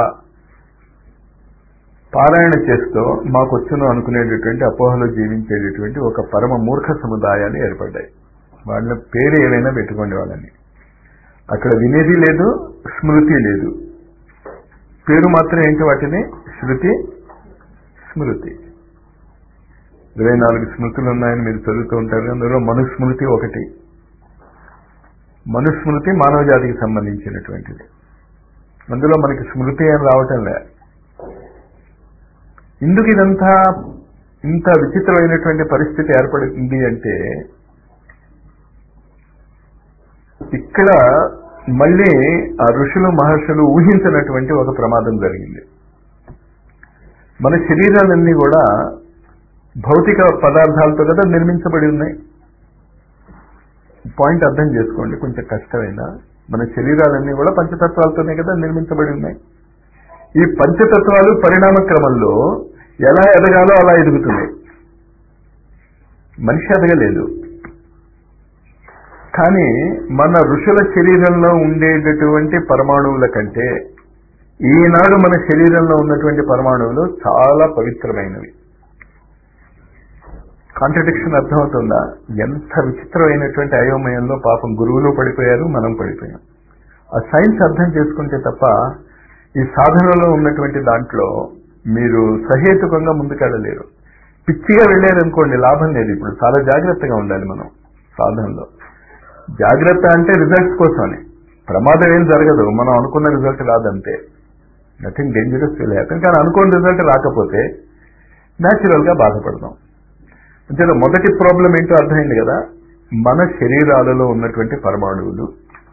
పారాయణ చేస్తూ మాకు వచ్చును అనుకునేటటువంటి అపోహలో జీవించేటటువంటి ఒక పరమ మూర్ఖ సముదాయాలు ఏర్పడ్డాయి వాళ్ళ పేరు ఏమైనా పెట్టుకోండి వాళ్ళని అక్కడ వినేది లేదు స్మృతి లేదు పేరు మాత్రం ఏంటి వాటిని శృతి స్మృతి ఇరవై నాలుగు స్మృతులు ఉన్నాయని మీరు చదువుతూ ఉంటారు అందులో మనుస్మృతి ఒకటి మనుస్మృతి మానవ జాతికి సంబంధించినటువంటిది అందులో మనకి స్మృతి ఏం రావటం లే ఎందుకు ఇదంతా ఇంత విచిత్రమైనటువంటి పరిస్థితి ఏర్పడుతుంది అంటే ఇక్కడ మళ్ళీ ఆ ఋషులు మహర్షులు ఊహించినటువంటి ఒక ప్రమాదం జరిగింది మన శరీరాలన్నీ కూడా భౌతిక పదార్థాలతో కదా నిర్మించబడి ఉన్నాయి పాయింట్ అర్థం చేసుకోండి కొంచెం కష్టమైన మన శరీరాలన్నీ కూడా పంచతత్వాలతోనే కదా నిర్మించబడి ఉన్నాయి ఈ పంచతత్వాలు పరిణామ క్రమంలో ఎలా ఎదగాలో అలా ఎదుగుతున్నాయి మనిషి ఎదగలేదు కానీ మన ఋషుల శరీరంలో ఉండేటటువంటి పరమాణువుల కంటే ఈనాడు మన శరీరంలో ఉన్నటువంటి పరమాణువులు చాలా పవిత్రమైనవి కాంట్రడిక్షన్ అర్థమవుతుందా ఎంత విచిత్రమైనటువంటి అయోమయంలో పాపం గురువులు పడిపోయారు మనం పడిపోయాం ఆ సైన్స్ అర్థం చేసుకుంటే తప్ప ఈ సాధనలో ఉన్నటువంటి దాంట్లో మీరు సహేతుకంగా ముందుకెళ్ళలేరు పిచ్చిగా వెళ్ళారనుకోండి లాభం లేదు ఇప్పుడు చాలా జాగ్రత్తగా ఉండాలి మనం సాధనలో జాగ్రత్త అంటే రిజల్ట్స్ కోసమని ప్రమాదం ఏం జరగదు మనం అనుకున్న రిజల్ట్ రాదంతే నథింగ్ డేంజరస్ ఫీల్ హ్యాపన్ కానీ అనుకున్న రిజల్ట్ రాకపోతే న్యాచురల్ గా బాధపడదాం అంటే మొదటి ప్రాబ్లం ఏంటో అర్థమైంది కదా మన శరీరాలలో ఉన్నటువంటి పరమాణువులు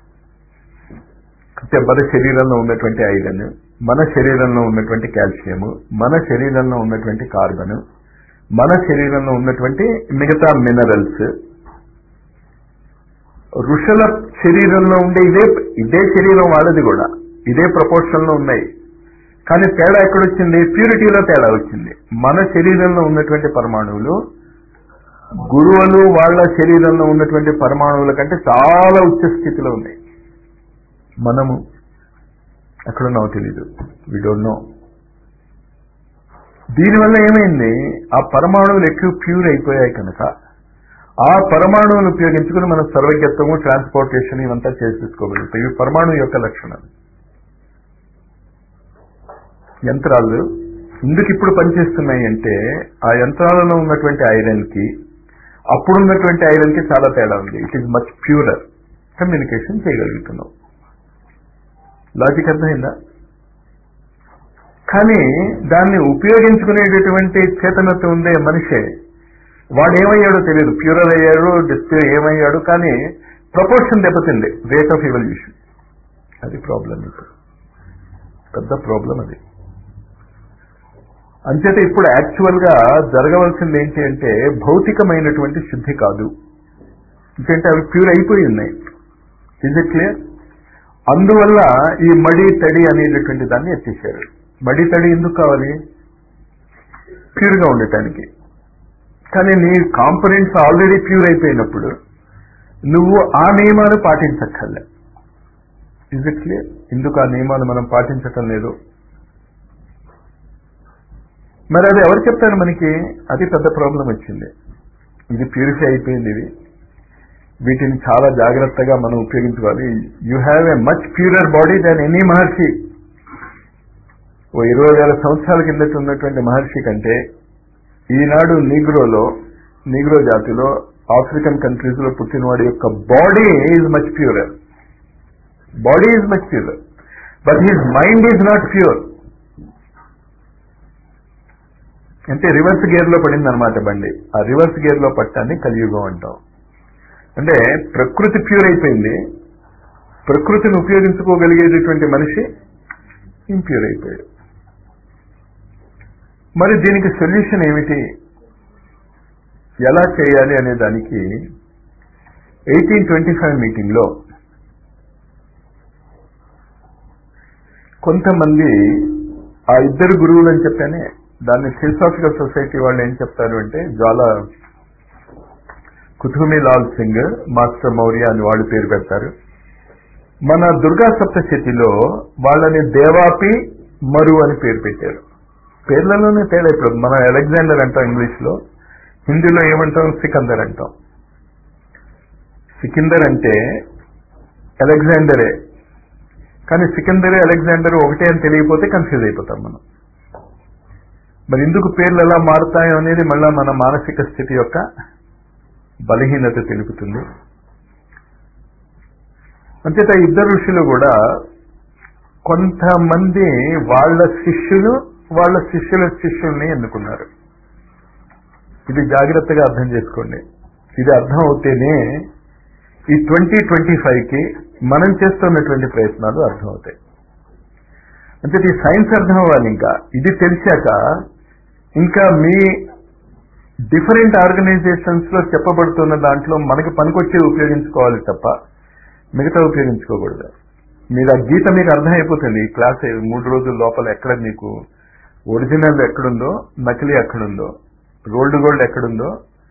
అంటే మన శరీరంలో ఉన్నటువంటి ఐరన్ మన శరీరంలో ఉన్నటువంటి కాల్షియం మన శరీరంలో ఉన్నటువంటి కార్బన్ మన శరీరంలో ఉన్నటువంటి మిగతా మినరల్స్ ఋషుల శరీరంలో ఉండే ఇదే ఇదే శరీరం వాళ్ళది కూడా ఇదే ప్రపోర్షన్ లో ఉన్నాయి కానీ తేడా ఎక్కడొచ్చింది ప్యూరిటీలో తేడా వచ్చింది మన శరీరంలో ఉన్నటువంటి పరమాణువులు గురువులు వాళ్ళ శరీరంలో ఉన్నటువంటి పరమాణువుల కంటే చాలా ఉచ్చ స్థితిలో ఉన్నాయి మనము ఎక్కడున్నావో తెలీదు వి డోంట్ నో దీనివల్ల ఏమైంది ఆ పరమాణువులు ఎక్కువ ప్యూర్ అయిపోయాయి కనుక ఆ పరమాణువును ఉపయోగించుకుని మనం సర్వజ్ఞత్వము ట్రాన్స్పోర్టేషన్ ఇవంతా చేసేసుకోగలుగుతాయి ఇవి పరమాణువు యొక్క లక్షణాలు యంత్రాలు ఎందుకు ఇప్పుడు పనిచేస్తున్నాయి అంటే ఆ యంత్రాలలో ఉన్నటువంటి ఐరన్ కి అప్పుడున్నటువంటి ఐరన్ కి చాలా తేడా ఉంది it is much purer communication చేయగలుగుతున్నాం లాజిక్ అర్థమైందా కానీ దాన్ని ఉపయోగించుకునేటటువంటి చేతనత్వం ఉందే మనిషే వాడు ఏమయ్యాడో తెలియదు ప్యూరర్ అయ్యాడు డిస్ప్లే ఏమయ్యాడు కానీ ప్రపోర్షన్ దెబ్బతింది రేట్ ఆఫ్ ఎవల్యూషన్ అది ప్రాబ్లం ఇప్పుడు పెద్ద ప్రాబ్లం అది అంచేత ఇప్పుడు యాక్చువల్ గా జరగవలసింది ఏంటి అంటే భౌతికమైనటువంటి శుద్ధి కాదు ఎందుకంటే అవి ప్యూర్ అయిపోయి ఉన్నాయి ఇజ్ ఇట్ క్లియర్ అందువల్ల ఈ మడి తడి అనేటటువంటి దాన్ని ఎత్తేసారు మడి తడి ఎందుకు కావాలి ప్యూర్ గా ఉండటానికి కానీ నీ కాంపనెంట్స్ ఆల్రెడీ ప్యూర్ అయిపోయినప్పుడు నువ్వు ఆ నియమాలు పాటించక్కర్లే ఇజ్ ఇట్ క్లియర్ ఎందుకు ఆ నియమాలు మనం పాటించటం లేదు మరి అది ఎవరు చెప్తారు మనకి అది పెద్ద ప్రాబ్లం వచ్చింది ఇది ప్యూరిఫై అయిపోయింది ఇది వీటిని చాలా జాగ్రత్తగా మనం ఉపయోగించుకోవాలి you have a much purer body than any మహర్షి ఓ ఇరవై వేల సంవత్సరాల కిందట ఉన్నటువంటి మహర్షి కంటే ఈనాడు నీగ్రోలో నీగ్రో జాతిలో ఆఫ్రికన్ కంట్రీస్ లో పుట్టినవాడి యొక్క body is much purer body is much purer but his mind is not pure అంటే రివర్స్ గేర్ లో పడింది అనమాట బండి ఆ రివర్స్ గేర్ లో పట్టాన్ని కలియుగం అంటాం అంటే ప్రకృతి ప్యూర్ అయిపోయింది ప్రకృతిని ఉపయోగించుకోగలిగేటటువంటి మనిషి ఇంప్యూర్ అయిపోయాడు మరి దీనికి సొల్యూషన్ ఏమిటి ఎలా చేయాలి అనే దానికి ఎయిటీన్ ట్వంటీ ఫైవ్ మీటింగ్లో కొంతమంది ఆ ఇద్దరు గురువులు అని చెప్పానే దాన్ని థియోసాఫికల్ సొసైటీ వాళ్ళు ఏం చెప్తారు అంటే జ్వాల కుతుమి లాల్ సింగ్ మాస్టర్ మౌర్య అని వాళ్ళు పేరు పెడతారు మన దుర్గా సప్తశతిలో వాళ్ళని దేవాపి మరు అని పేరు పెట్టారు పేర్లలోనే తేడా ఇప్పుడు మనం అలెగ్జాండర్ అంటాం ఇంగ్లీష్ లో హిందీలో ఏమంటాం సికందర్ అంటాం సికిందర్ అంటే అలెగ్జాండరే కానీ సికందరే అలెగ్జాండర్ ఒకటే అని తెలియకపోతే కన్ఫ్యూజ్ అయిపోతాం మనం మరి ఎందుకు పేర్లు ఎలా మారుతాయో అనేది మళ్ళా మన మానసిక స్థితి యొక్క బలహీనత తెలుపుతుంది అంతేత ఇద్దరు ఋషులు కూడా కొంతమంది వాళ్ళ శిష్యులు వాళ్ళ శిష్యుల శిష్యుల్ని ఎన్నుకున్నారు ఇది జాగ్రత్తగా అర్థం చేసుకోండి ఇది అర్థం అవుతేనే ఈ ట్వంటీ ట్వంటీ కి మనం చేస్తున్నటువంటి ప్రయత్నాలు అర్థమవుతాయి అంటే ఈ సైన్స్ అర్థం అవ్వాలి ఇంకా ఇది తెలిసాక ఇంకా మీ డిఫరెంట్ ఆర్గనైజేషన్స్ లో చెప్పబడుతున్న దాంట్లో మనకి పనికొచ్చే ఉపయోగించుకోవాలి తప్ప మిగతా ఉపయోగించుకోకూడదు మీరు ఆ గీత మీకు అర్థమైపోతుంది ఈ క్లాస్ మూడు రోజుల లోపల ఎక్కడ మీకు ఒరిజినల్ ఎక్కడుందో నకిలీ ఎక్కడుందో రోల్డ్ గోల్డ్ ఎక్కడుందో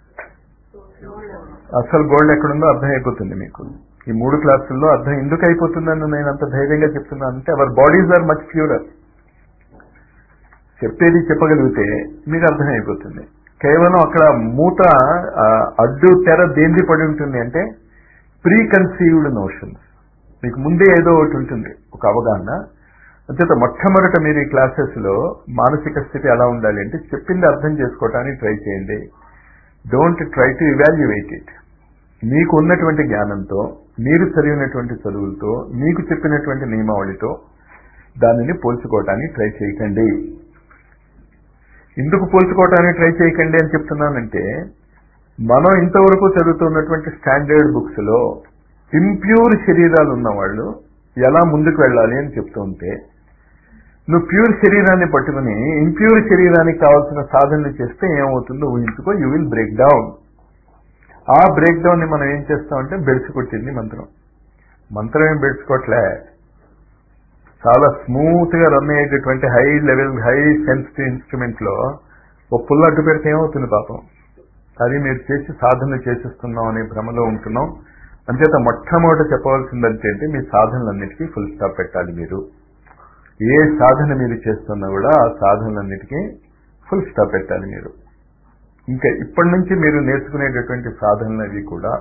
అసలు గోల్డ్ ఎక్కడుందో అర్థమైపోతుంది మీకు ఈ మూడు క్లాసుల్లో అర్థం ఎందుకు అయిపోతుందని నేను అంత ధైర్యంగా చెప్తున్నాను అంటే our bodies are much purer చెప్పేది చెప్పగలిగితే మీకు అర్థమైపోతుంది కేవలం అక్కడ మూత అడ్డు తెర దేంది పడి ఉంటుంది అంటే ప్రీ కన్సీవ్డ్ నోషన్స్ మీకు ముందే ఏదో ఒకటి ఉంటుంది ఒక అవగాహన అంచేత మొట్టమొదట మీరు ఈ క్లాసెస్ లో మానసిక స్థితి ఎలా ఉండాలి అంటే చెప్పింది అర్థం చేసుకోవటానికి ట్రై చేయండి don't try to evaluate it మీకు ఉన్నటువంటి జ్ఞానంతో మీరు చదివినటువంటి చదువులతో మీకు చెప్పినటువంటి నియమావళితో దానిని పోల్చుకోవటానికి ట్రై చేయకండి ఎందుకు పోల్చుకోవటానికి ట్రై చేయకండి అని చెప్తున్నానంటే మనం ఇంతవరకు చదువుతున్నటువంటి స్టాండర్డ్ బుక్స్ లో ఇంప్యూర్ శరీరాలు ఉన్నవాళ్ళు ఎలా ముందుకు వెళ్ళాలి అని చెప్తూ ఉంటే నువ్వు ప్యూర్ శరీరాన్ని పట్టుకుని ఇంప్యూర్ శరీరానికి కావాల్సిన సాధనలు చేస్తే ఏమవుతుందో ఊహించుకో యూ విల్ బ్రేక్ డౌన్ ఆ బ్రేక్ డౌన్ ని మనం ఏం చేస్తామంటే బెడిసి కొట్టింది మంత్రం మంత్రం ఏం బెడుచుకోవట్లే చాలా స్మూత్ గా రన్ అయ్యేటటువంటి high level high sensitive instrument లో ఓ పుల్ల అడ్డు పెడితే ఏమవుతుంది పాపం అది మీరు చేసి సాధన చేసిస్తున్నాం అనే భ్రమలో ఉంటున్నాం అంచేత మొట్టమొదట చెప్పవలసిందంటే మీ సాధనలన్నిటికీ ఫుల్ స్టాప్ పెట్టాలి మీరు ఏ సాధన మీరు చేస్తున్నా కూడా ఆ సాధనలన్నిటికీ ఫుల్ స్టాప్ పెట్టాలి మీరు ఇంకా ఇప్పటి నుంచి మీరు నేర్చుకునేటటువంటి సాధనలు అవి కూడా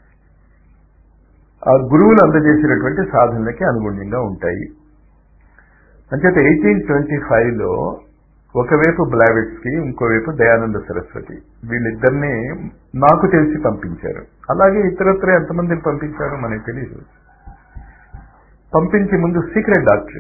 ఆ గురువులు అందజేసినటువంటి సాధనలకి అనుగుణ్యంగా ఉంటాయి అంచేత ఎయిటీన్ ట్వంటీ ఫైవ్లో ఒకవైపు బ్లావెట్స్ కి ఇంకోవైపు దయానంద సరస్వతి వీళ్ళిద్దరిని నాకు తెలిసి పంపించారు అలాగే ఇతరత్ర ఎంతమందిని పంపించారో మనకి తెలియదు పంపించి ముందు సీక్రెట్ డాక్టర్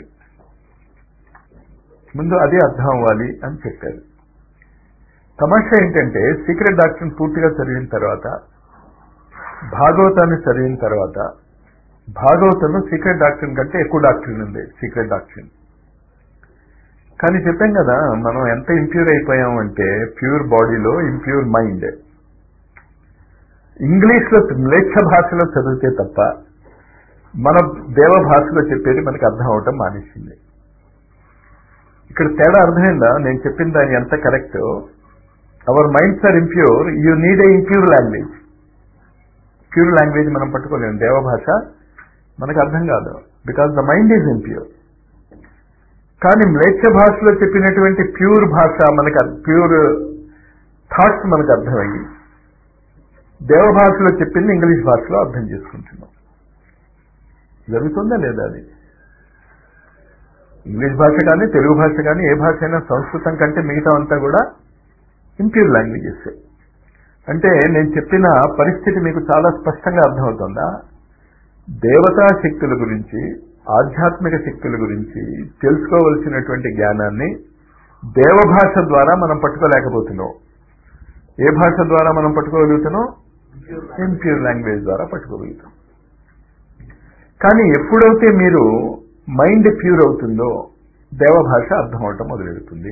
ముందు అదే అర్థం అవ్వాలి అని చెప్పారు తమాషా ఏంటంటే సీక్రెట్ డాక్టర్ని పూర్తిగా చదివిన తర్వాత భాగవతాన్ని చదివిన తర్వాత భాగవతంలో సీక్రెట్ డాక్టర్ కంటే ఎక్కువ డాక్టర్ ఉంది సీక్రెట్ డాక్టర్ కానీ చెప్పాం కదా మనం ఎంత ఇంప్యూర్ అయిపోయాం అంటే ప్యూర్ బాడీలో ఇంప్యూర్ మైండ్ ఇంగ్లీష్లో మ్లేచ్ఛ భాషలో చదివితే తప్ప మన దేవ భాషలో చెప్పేది మనకి అర్థం అవటం మానేసింది ఇక్కడ తేడా అర్థమైందా నేను చెప్పిన దాని ఎంత correct our minds are impure you need a impure language pure language మనం పట్టుకోలేము దేవ భాష మనకు అర్థం కాదు because the mind is impure కానీ మ్లేచ్ఛ భాషలో చెప్పినటువంటి ప్యూర్ భాష మనకు ప్యూర్ థాట్స్ మనకు అర్థమయ్యి దేవ భాషలో చెప్పింది ఇంగ్లీష్ భాషలో అర్థం చేసుకుంటున్నాం జరుగుతుందా లేదా అది ఇంగ్లీష్ భాష కానీ తెలుగు భాష కానీ ఏ భాష అయినా సంస్కృతం కంటే మిగతా అంతా కూడా ఇంప్యూర్ లాంగ్వేజెస్ అంటే నేను చెప్పిన పరిస్థితి మీకు చాలా స్పష్టంగా అర్థమవుతుందా దేవతా శక్తుల గురించి ఆధ్యాత్మిక శక్తుల గురించి తెలుసుకోవలసినటువంటి జ్ఞానాన్ని దేవభాష ద్వారా మనం పట్టుకోలేకపోతున్నాం ఏ భాష ద్వారా మనం పట్టుకోగలుగుతున్నాం ఇంప్యూర్ లాంగ్వేజ్ ద్వారా పట్టుకోగలుగుతాం కానీ ఎప్పుడైతే మీరు మైండ్ ప్యూర్ అవుతుందో దేవభాష అర్థం అవటం మొదలెడుతుంది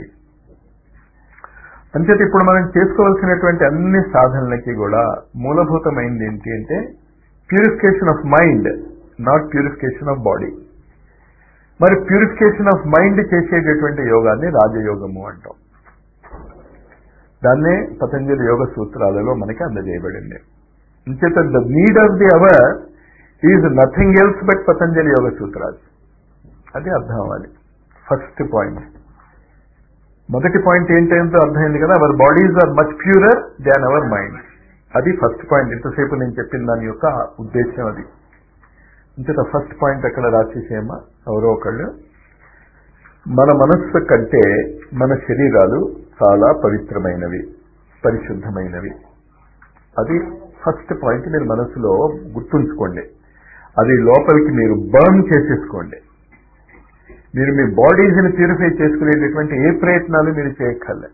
అంచేత ఇప్పుడు మనం చేసుకోవాల్సినటువంటి అన్ని సాధనలకి కూడా మూలభూతమైంది ఏంటి అంటే purification of mind not purification of body మరి ప్యూరిఫికేషన్ ఆఫ్ మైండ్ చేసేటటువంటి యోగాన్ని రాజయోగము అంటాం దాన్నే పతంజలి యోగ సూత్రాలలో మనకి అందజేయబడింది అంచేత the need of the hour is nothing else but Patanjali yoga సూత్రాలు అది అర్థం అవ్వాలి ఫస్ట్ పాయింట్ మొదటి పాయింట్ ఏంటంటే అర్థమైంది కదా our bodies are much purer than our mind అది ఫస్ట్ పాయింట్ ఇంతసేపు నేను చెప్పిన దాని యొక్క ఉద్దేశం అది ఇంత ఫస్ట్ పాయింట్ అక్కడ రాసేసేయమ్మా ఎవరో ఒకళ్ళు మన మనస్సు కంటే మన శరీరాలు చాలా పవిత్రమైనవి పరిశుద్ధమైనవి అది ఫస్ట్ పాయింట్ మీరు మనసులో గుర్తుంచుకోండి అది లోపలికి మీరు బర్న్ చేసేసుకోండి మీరు మీ బాడీస్ని ప్యూరిఫై చేసుకునేటటువంటి ఏ ప్రయత్నాలు మీరు చేయక్కర్లే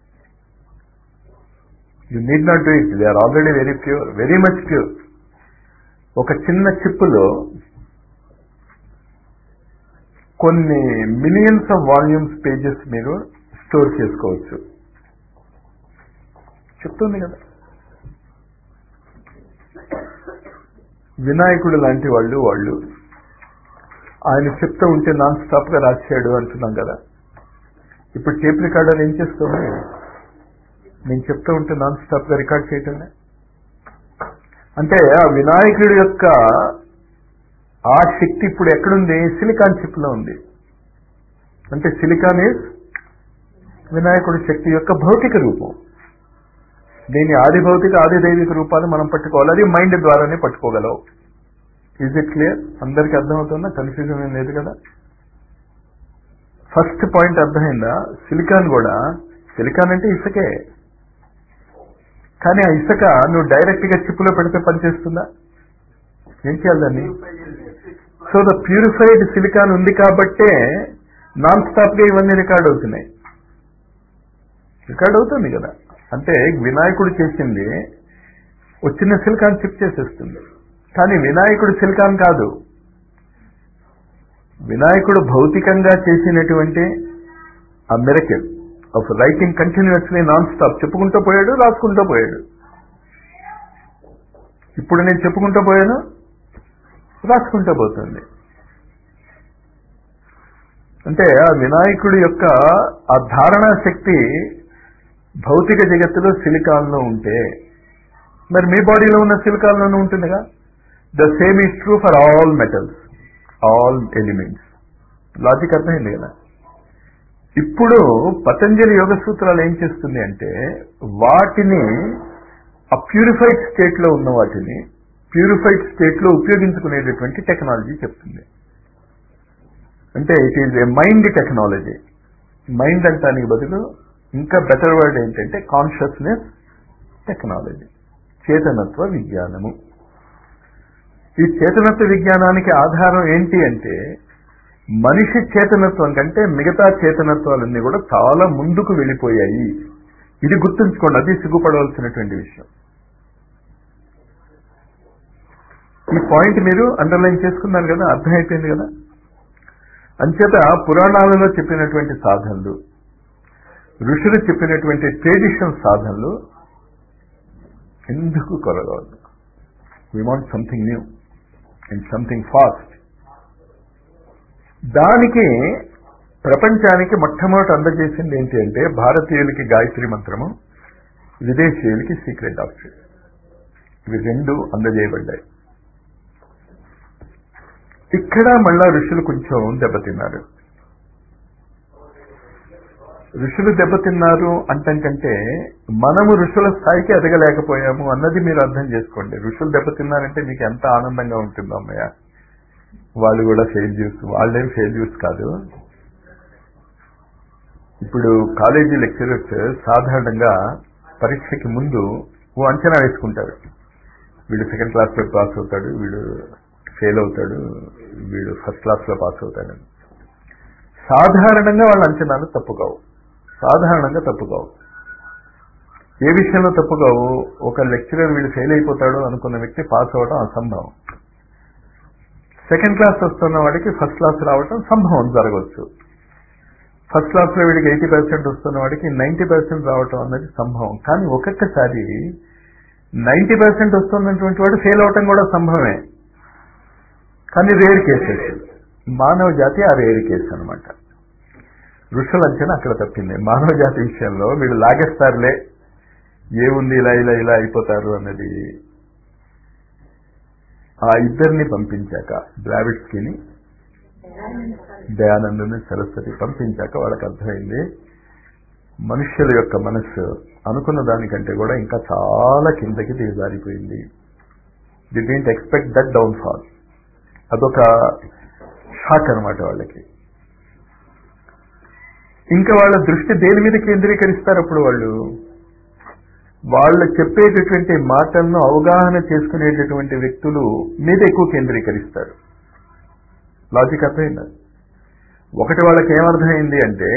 you need not do it they are already very pure very much pure ఒక చిన్న చిప్పులో కొన్ని మిలియన్స్ ఆఫ్ వాల్యూమ్స్ పేజెస్ మీరు స్టోర్ చేసుకోవచ్చు చెప్తుంది కదా వినాయకుడు లాంటి వాళ్ళు వాళ్ళు ఆయన చెప్తూ ఉంటే నాన్ స్టాప్ గా రాశాడు అంటున్నాం కదా ఇప్పుడు టేప్ రికార్డర్ ఏం చేస్తుంది నేను చెప్తూ ఉంటే నాన్ స్టాప్ గా రికార్డ్ చేయటమే అంటే ఆ వినాయకుడి యొక్క ఆ శక్తి ఇప్పుడు ఎక్కడుంది సిలికాన్ చిప్ లో ఉంది అంటే సిలికాన్ ఈజ్ వినాయకుడి శక్తి యొక్క భౌతిక రూపం దీని ఆది భౌతిక ఆది దైవిక రూపాలు మనం పట్టుకోవాలి అది మైండ్ ద్వారానే పట్టుకోగలవు ఈజ్ ఇట్ క్లియర్ అందరికీ అర్థమవుతుందా కన్ఫ్యూజన్ ఏం లేదు కదా ఫస్ట్ పాయింట్ అర్థమైందా సిలికాన్ కూడా సిలికాన్ అంటే ఇసుకే కానీ ఆ ఇసుక నువ్వు డైరెక్ట్ గా చిప్పులో పెడితే పనిచేస్తుందా ఏం చేయాలి దాన్ని సో ద ప్యూరిఫైడ్ సిలికాన్ ఉంది కాబట్టే నాన్ స్టాప్ గా ఇవన్నీ రికార్డ్ అవుతున్నాయి రికార్డ్ అవుతుంది కదా అంటే వినాయకుడు చేసింది వచ్చిన సిలికాన్ చిప్ చేసేస్తుంది కానీ వినాయకుడు సిలికాన్ కాదు వినాయకుడు భౌతికంగా చేసినటువంటి ఆ miracle of writing continuously non stop చెప్పుకుంటూ పోయాడు రాసుకుంటూ పోయాడు ఇప్పుడు నేను చెప్పుకుంటూ పోయాను రాసుకుంటూ పోతుంది అంటే ఆ వినాయకుడి యొక్క ఆ ధారణా శక్తి భౌతిక జగత్తులో సిలికాన్లో ఉంటే మరి మీ బాడీలో ఉన్న సిలికాన్లోనూ ఉంటుందిగా the same is true for all metals all elements logic అర్థమైంది కదా ఇప్పుడు పతంజలి యోగ సూత్రాలు ఏం చేస్తుంది అంటే వాటిని ఆ ప్యూరిఫైడ్ స్టేట్ లో ఉన్న వాటిని ప్యూరిఫైడ్ స్టేట్ లో ఉపయోగించుకునేటటువంటి టెక్నాలజీ చెప్తుంది అంటే it is a mind technology mind అంటానికి బదులు ఇంకా బెటర్ వర్డ్ ఏంటంటే కాన్షియస్నెస్ టెక్నాలజీ చేతనత్వ విజ్ఞానము ఈ చేతనత్వ విజ్ఞానానికి ఆధారం ఏంటి అంటే మనిషి చేతనత్వం కంటే మిగతా చేతనత్వాలన్నీ కూడా చాలా ముందుకు వెళ్ళిపోయాయి ఇది గుర్తుంచుకోండి అది సిగ్గుపడవలసినటువంటి విషయం ఈ పాయింట్ మీరు అండర్లైన్ చేసుకున్నారు కదా అర్థమైపోయింది కదా అంచేత పురాణాలలో చెప్పినటువంటి సాధనలు ఋషులు చెప్పినటువంటి ట్రెడిషన్ సాధనలు ఎందుకు కొరగవద్దు we want something new and something fast దానికి ప్రపంచానికి మొట్టమొదటి అందజేసింది ఏంటి అంటే భారతీయులకి గాయత్రి మంత్రము విదేశీయులకి సీక్రెట్ డాక్టర్ ఇవి రెండు అందజేయబడ్డాయి ఇక్కడ మళ్ళా ఋషులు కొంచెం దెబ్బతిన్నారు ఋషులు దెబ్బతిన్నారు అంటం కంటే మనము ఋషుల స్థాయికి ఎదగలేకపోయాము అన్నది మీరు అర్థం చేసుకోండి ఋషులు దెబ్బతిన్నారంటే మీకు ఎంత ఆనందంగా ఉంటుందో అమ్మయ్య వాళ్ళు కూడా ఫెయిల్యూర్స్ వాళ్ళేం ఫెయిల్యూర్స్ కాదు ఇప్పుడు కాలేజీ లెక్చరర్స్ సాధారణంగా పరీక్షకి ముందు ఓ అంచనా వేసుకుంటారు వీడు సెకండ్ క్లాస్లో పాస్ అవుతాడు వీడు ఫెయిల్ అవుతాడు వీడు ఫస్ట్ క్లాస్లో పాస్ అవుతాడు సాధారణంగా వాళ్ళ అంచనాలు తప్పుకావు సాధారణంగా తప్పుకావు ఏ విషయంలో తప్పుకావు ఒక లెక్చరర్ వీడు ఫెయిల్ అయిపోతాడు అనుకున్న వ్యక్తి పాస్ అవ్వడం అసంభవం సెకండ్ క్లాస్ వస్తున్న వాడికి ఫస్ట్ క్లాస్ రావడం సంభవం జరగవచ్చు ఫస్ట్ క్లాస్లో వీడికి ఎయిటీ పర్సెంట్ వస్తున్న వాడికి నైంటీ పర్సెంట్ రావటం అనేది సంభవం కానీ ఒక్కొక్కసారి నైంటీ పర్సెంట్ వస్తున్నటువంటి వాడు ఫెయిల్ అవటం కూడా సంభవమే కానీ రేర్ కేసెస్ మానవ జాతి ఆ రేర్ కేసు అనమాట ఋషుల అంచనా అక్కడ తప్పింది మానవ జాతి విషయంలో వీడు లాగేస్తారులే ఏముంది ఇలా ఇలా ఇలా అయిపోతారు అన్నది ఆ ఇద్దరిని పంపించాక బ్రావిడ్స్కిని దయానందుని సరస్వతి పంపించాక వాళ్ళకి అర్థమైంది మనుష్యుల యొక్క మనస్సు అనుకున్న దానికంటే కూడా ఇంకా చాలా కిందకి దిగజారిపోయింది they didn't expect that downfall అదొక షాక్ అనమాట వాళ్ళకి ఇంకా వాళ్ళ దృష్టి దేని మీద కేంద్రీకరిస్తారు అప్పుడు వాళ్ళు వాళ్ళు చెప్పేటటువంటి మాటలను అవగాహన చేసుకునేటటువంటి వ్యక్తులు మీద ఎక్కువ కేంద్రీకరిస్తారు లాజిక్ అర్థమైందా ఒకటి వాళ్ళకి ఏమర్థమైంది అంటే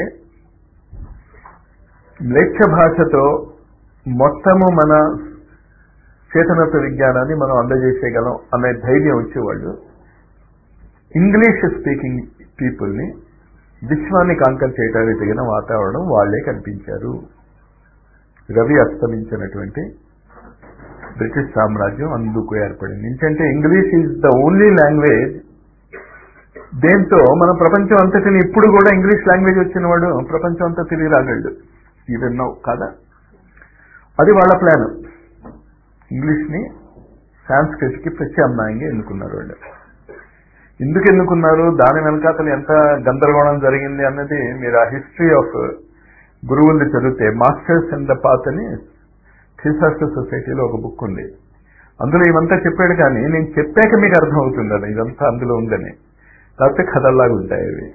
మ్లేచ్ఛ భాషతో మొత్తము మన చేతనత్వ విజ్ఞానాన్ని మనం అందజేసేయగలం అనే ధైర్యం వచ్చేవాళ్ళు ఇంగ్లీష్ స్పీకింగ్ పీపుల్ని విశ్వాన్ని కాంకర్ చేయడానికి తగిన వాతావరణం వాళ్లే కనిపించారు రవి అస్తమించినటువంటి బ్రిటిష్ సామ్రాజ్యం అందుకు ఏర్పడింది ఎందుకంటే English is the only language దేంతో మన ప్రపంచం అంతటిని ఇప్పుడు కూడా ఇంగ్లీష్ లాంగ్వేజ్ వచ్చిన వాడు ప్రపంచం అంతా తిరిగి రాగలడు ఈవెన్ నౌ కాదా అది వాళ్ళ ప్లాన్ ఇంగ్లీష్ని సాంస్క్రిట్కి ప్రత్యామ్నాయంగా ఎన్నుకున్నారు వాళ్ళు ఎందుకు ఎన్నుకున్నారు దాని వెనకాతలు ఎంత గందరగోళం జరిగింది అన్నది మీరు ఆ హిస్టరీ ఆఫ్ గురువుల్ని చదివితే మాస్టర్స్ ఇన్ ద పాత్ అని థిసాస్టర్ సొసైటీలో ఒక బుక్ ఉంది అందులో ఇవంతా చెప్పాడు కానీ నేను చెప్పాక మీకు అర్థం అవుతుందని ఇదంతా అందులో ఉందని లేకపోతే కథల్లాగా ఉంటాయి అవి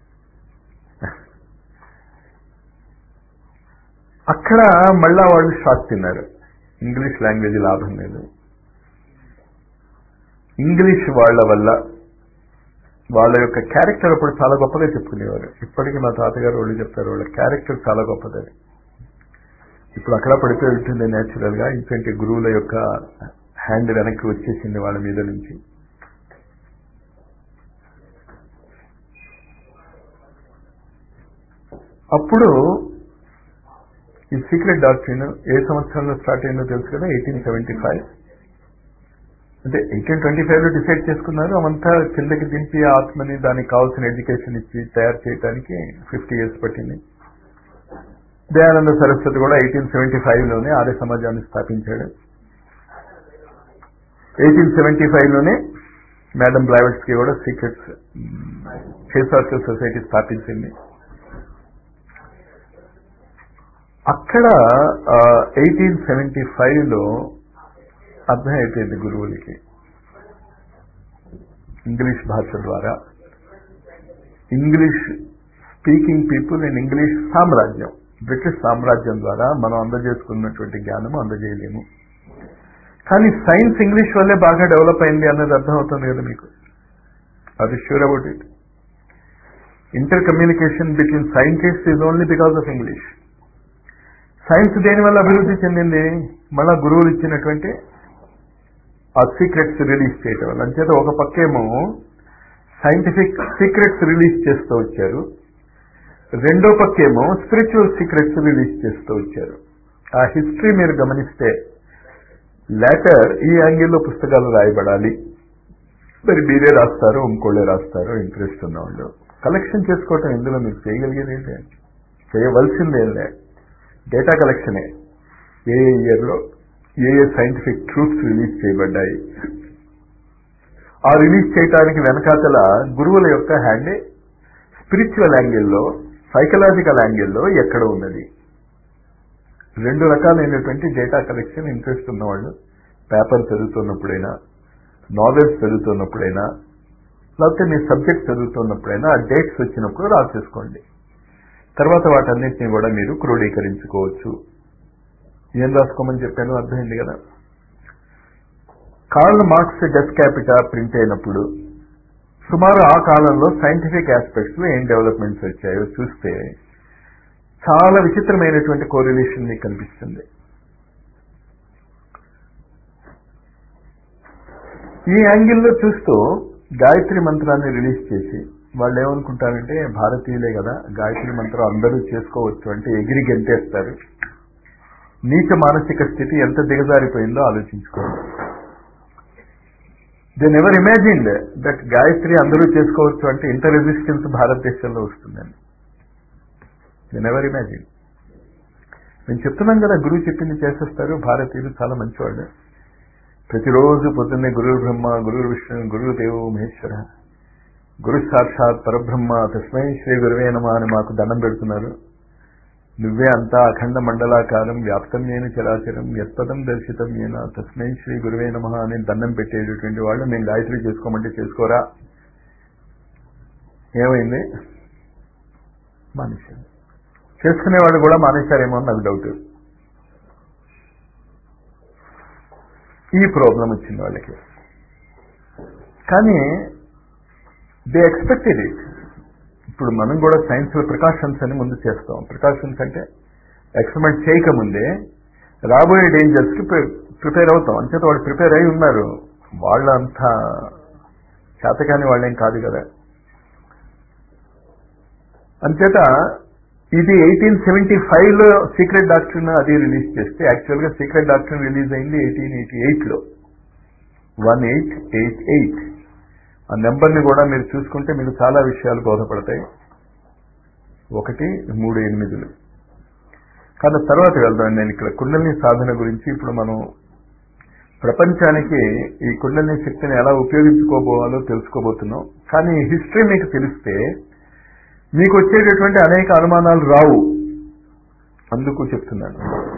అక్కడ మళ్ళా వాళ్ళు షాక్ తిన్నారు ఇంగ్లీష్ లాంగ్వేజ్ లాభం లేదు ఇంగ్లీష్ వాళ్ళ వల్ల వాళ్ళ యొక్క క్యారెక్టర్ అప్పుడు చాలా గొప్పగా చెప్పుకునేవారు ఇప్పటికీ మా తాతగారు వాళ్ళు చెప్తారు వాళ్ళ క్యారెక్టర్ చాలా గొప్పదని ఇప్పుడు అక్కడ పడిపోయి ఉంటుంది నేచురల్ గా ఇంకంటే గురువుల యొక్క హ్యాండ్ వెనక్కి వచ్చేసింది వాళ్ళ మీద నుంచి అప్పుడు ఈ సీక్రెట్ డాక్టరీన్ ఏ సంవత్సరంలో స్టార్ట్ అయిందో తెలుసు కదా ఎయిటీన్ సెవెంటీ ఫైవ్ అంటే ఎయిటీన్ ట్వంటీ ఫైవ్ లో డిసైడ్ చేసుకున్నారు అవంతా కిందకి దింపి ఆత్మని దానికి కావాల్సిన ఎడ్యుకేషన్ ఇచ్చి తయారు చేయడానికి ఫిఫ్టీ ఇయర్స్ పట్టింది దయానంద సరస్వతి కూడా ఎయిటీన్ సెవెంటీ ఫైవ్ లోనే ఆర్య సమాజాన్ని స్థాపించాడు ఎయిటీన్ సెవెంటీ ఫైవ్ లోనే మేడం బ్లావెట్స్ కి కూడా సీక్రెట్స్ ఫేసార్కల్ సొసైటీ స్థాపించింది అక్కడ ఎయిటీన్ సెవెంటీ ఫైవ్ లో అర్థమైపోయింది గురువులకి ఇంగ్లీష్ భాష ద్వారా English speaking people in English సామ్రాజ్యం బ్రిటిష్ సామ్రాజ్యం ద్వారా మనం అందజేసుకున్నటువంటి జ్ఞానము అందజేయలేము కానీ సైన్స్ ఇంగ్లీష్ వల్లే బాగా డెవలప్ అయింది అన్నది అర్థమవుతుంది కదా మీకు అది sure about it intercommunication between scientist is only because of English science దేని వల్ల అభివృద్ధి చెందింది మళ్ళా గురువులు ఇచ్చినటువంటి ఆ సీక్రెట్స్ రిలీజ్ చేయటం వల్ల అంచేత ఒక పక్కేమో సైంటిఫిక్ సీక్రెట్స్ రిలీజ్ చేస్తూ వచ్చారు రెండో పక్కేమో స్పిరిచువల్ సీక్రెట్స్ రిలీజ్ చేస్తూ వచ్చారు ఆ హిస్టరీ మీరు గమనిస్తే లేటర్ ఈ యాంగిల్లో పుస్తకాలు రాయబడాలి మరి మీరే రాస్తారు ఇంకోళ్ళే రాస్తారు ఇంట్రెస్ట్ ఉన్నవాళ్ళు కలెక్షన్ చేసుకోవటం ఇందులో మీరు చేయగలిగేది ఏంటి చేయవలసిందేంలే డేటా కలెక్షనే ఏ ఏ ఇయర్లో ఏ ఏ సైంటిఫిక్ ట్రూత్స్ రిలీజ్ చేయబడ్డాయి ఆ రిలీజ్ చేయడానికి వెనకాతల గురువుల యొక్క హ్యాండే స్పిరిచువల్ యాంగిల్లో సైకలాజికల్ యాంగిల్లో ఎక్కడ ఉన్నది రెండు రకాలైనటువంటి డేటా కలెక్షన్ ఇంట్రెస్ట్ ఉన్నవాళ్ళు పేపర్ చదువుతున్నప్పుడైనా నావెల్స్ చదువుతున్నప్పుడైనా లేకపోతే మీ సబ్జెక్ట్ చదువుతున్నప్పుడైనా ఆ డేట్స్ వచ్చినప్పుడు రాసేసుకోండి తర్వాత వాటన్నిటిని కూడా మీరు క్రోడీకరించుకోవచ్చు ఏం రాసుకోమని చెప్పాను అర్థమైంది కదా కార్ల్ మార్క్స్ డెత్ క్యాపిటా ప్రింట్ అయినప్పుడు సుమారు ఆ కాలంలో సైంటిఫిక్ ఆస్పెక్ట్స్ లో ఏం డెవలప్మెంట్స్ వచ్చాయో చూస్తే చాలా విచిత్రమైనటువంటి కోరిలేషన్ మీకు కనిపిస్తుంది ఈ యాంగిల్లో చూస్తూ గాయత్రి మంత్రాన్ని రిలీజ్ చేసి వాళ్ళు ఏమనుకుంటారంటే భారతీయులే కదా గాయత్రి మంత్రం అందరూ చేసుకోవచ్చు అంటే ఎగిరి గెంతేస్తారు నీచ మానసిక స్థితి ఎంత దిగజారిపోయిందో ఆలోచించుకోండి they never imagined that Gayatri అందరూ చేసుకోవచ్చు అంటే ఇంత రెసిస్టెన్స్ భారతదేశంలో వస్తుందని దే నెవర్ ఇమాజిన్ మేము చెప్తున్నాం కదా గురువు చెప్పింది చేసేస్తారు భారతీయులు చాలా మంచివాళ్ళు ప్రతిరోజు పొద్దున్నే గురు బ్రహ్మ గురు విష్ణు గురు దేవు మహేశ్వర గురు సాక్షాత్ పరబ్రహ్మ తస్మై శ్రీ గురువే నమ అని మాకు దండం పెడుతున్నారు నువ్వే అంతా అఖండ మండలాకారం వ్యాప్తం లేని చరాచరం యత్పదం దర్శితం ఏన తస్మై శ్రీ గురువే నమ అని దండం పెట్టేటటువంటి వాళ్ళు మేము గాయత్రి చేసుకోమంటే చేసుకోరా ఏమైంది మానేశారు చేసుకునేవాళ్ళు కూడా మానేశారేమో అని నాకు డౌట్ ఈ ప్రాబ్లం వచ్చింది వాళ్ళకి కానీ దే ఎక్స్పెక్టెడ్ ఇట్ ఇప్పుడు మనం కూడా సైన్స్ లో ప్రికాషన్స్ అని ముందు చేస్తాం ప్రికాషన్స్ అంటే ఎక్స్పెరిమెంట్ చేయకముందే రాబోయే డేంజర్స్ కి ప్రిపేర్ అవుతాం అంచేత వాళ్ళు ప్రిపేర్ అయి ఉన్నారు వాళ్ళంత చేతకాని వాళ్ళేం కాదు కదా అంచేత ఇది ఎయిటీన్ సెవెంటీ ఫైవ్ లో సీక్రెట్ డాక్టర్ అది రిలీజ్ చేస్తే యాక్చువల్ గా సీక్రెట్ డాక్టర్ రిలీజ్ అయింది ఎయిటీన్ ఎయిటీ ఎయిట్ లో వన్ ఎయిట్ ఎయిట్ ఎయిట్ ఆ నెంబర్ని కూడా మీరు చూసుకుంటే మీకు చాలా విషయాలు బోధపడతాయి ఒకటి మూడు ఎనిమిదిలు కానీ తర్వాత వెళ్దాం నేను ఇక్కడ కుండలిని సాధన గురించి ఇప్పుడు మనం ప్రపంచానికి ఈ కుండలిని శక్తిని ఎలా ఉపయోగించుకోబోవాలో తెలుసుకోబోతున్నాం కానీ హిస్టరీ మీకు తెలిస్తే మీకు వచ్చేటటువంటి అనేక అనుమానాలు రావు అందుకు చెప్తున్నాను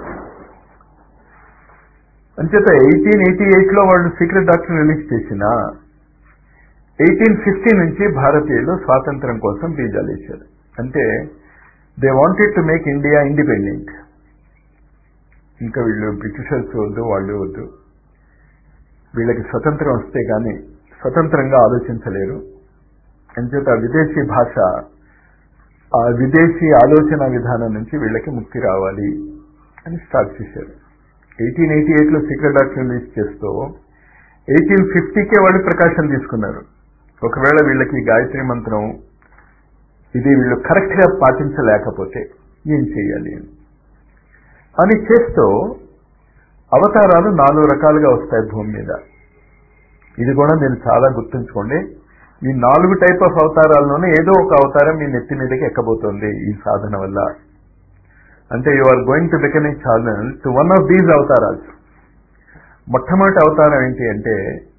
అంచేత ఎయిటీన్ ఎయిటీ ఎయిట్ లో వాళ్ళు సీక్రెట్ డాక్టర్ రిలీజ్ చేసిన ఎయిటీన్ ఫిఫ్టీ నుంచి భారతీయులు స్వాతంత్రం కోసం బీజాలు వేశారు అంటే they wanted to make India independent ఇంకా వీళ్ళు బ్రిటిషర్స్ వద్దు వాళ్ళు వద్దు వీళ్ళకి స్వతంత్రం వస్తే కానీ స్వతంత్రంగా ఆలోచించలేరు అంచేత విదేశీ భాష ఆ విదేశీ ఆలోచన విధానం నుంచి వీళ్ళకి ముక్తి రావాలి అని స్టార్ట్ చేశారు ఎయిటీన్ ఎయిటీ ఎయిట్లో సీక్రెట్ డాక్టర్ రిలీజ్ చేస్తూ ఎయిటీన్ ఫిఫ్టీకే వాళ్ళు ప్రకాశం తీసుకున్నారు ఒకవేళ వీళ్ళకి గాయత్రి మంత్రం ఇది వీళ్ళు కరెక్ట్ గా పాటించలేకపోతే ఏం చేయాలి అని చేస్తూ అవతారాలు నాలుగు రకాలుగా వస్తాయి భూమి మీద ఇది కూడా మీరు చాలా గుర్తుంచుకోండి ఈ నాలుగు టైప్ ఆఫ్ అవతారాల్లోనే ఏదో ఒక అవతారం మీ నెత్తి మీదకి ఎక్కబోతోంది ఈ సాధన వల్ల అంటే you are going to become a channel to one of these అవతారాల్స్ మొట్టమొదటి అవతారం ఏంటి అంటే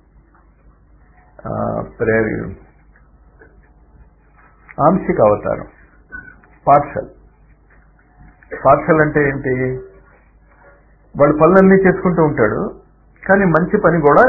ప్రేరి ఆంశిక అవతారం పార్షల్ పార్షల్ అంటే ఏంటి వాడు పనులన్నీ చేసుకుంటూ ఉంటాడు కానీ మంచి పని కూడా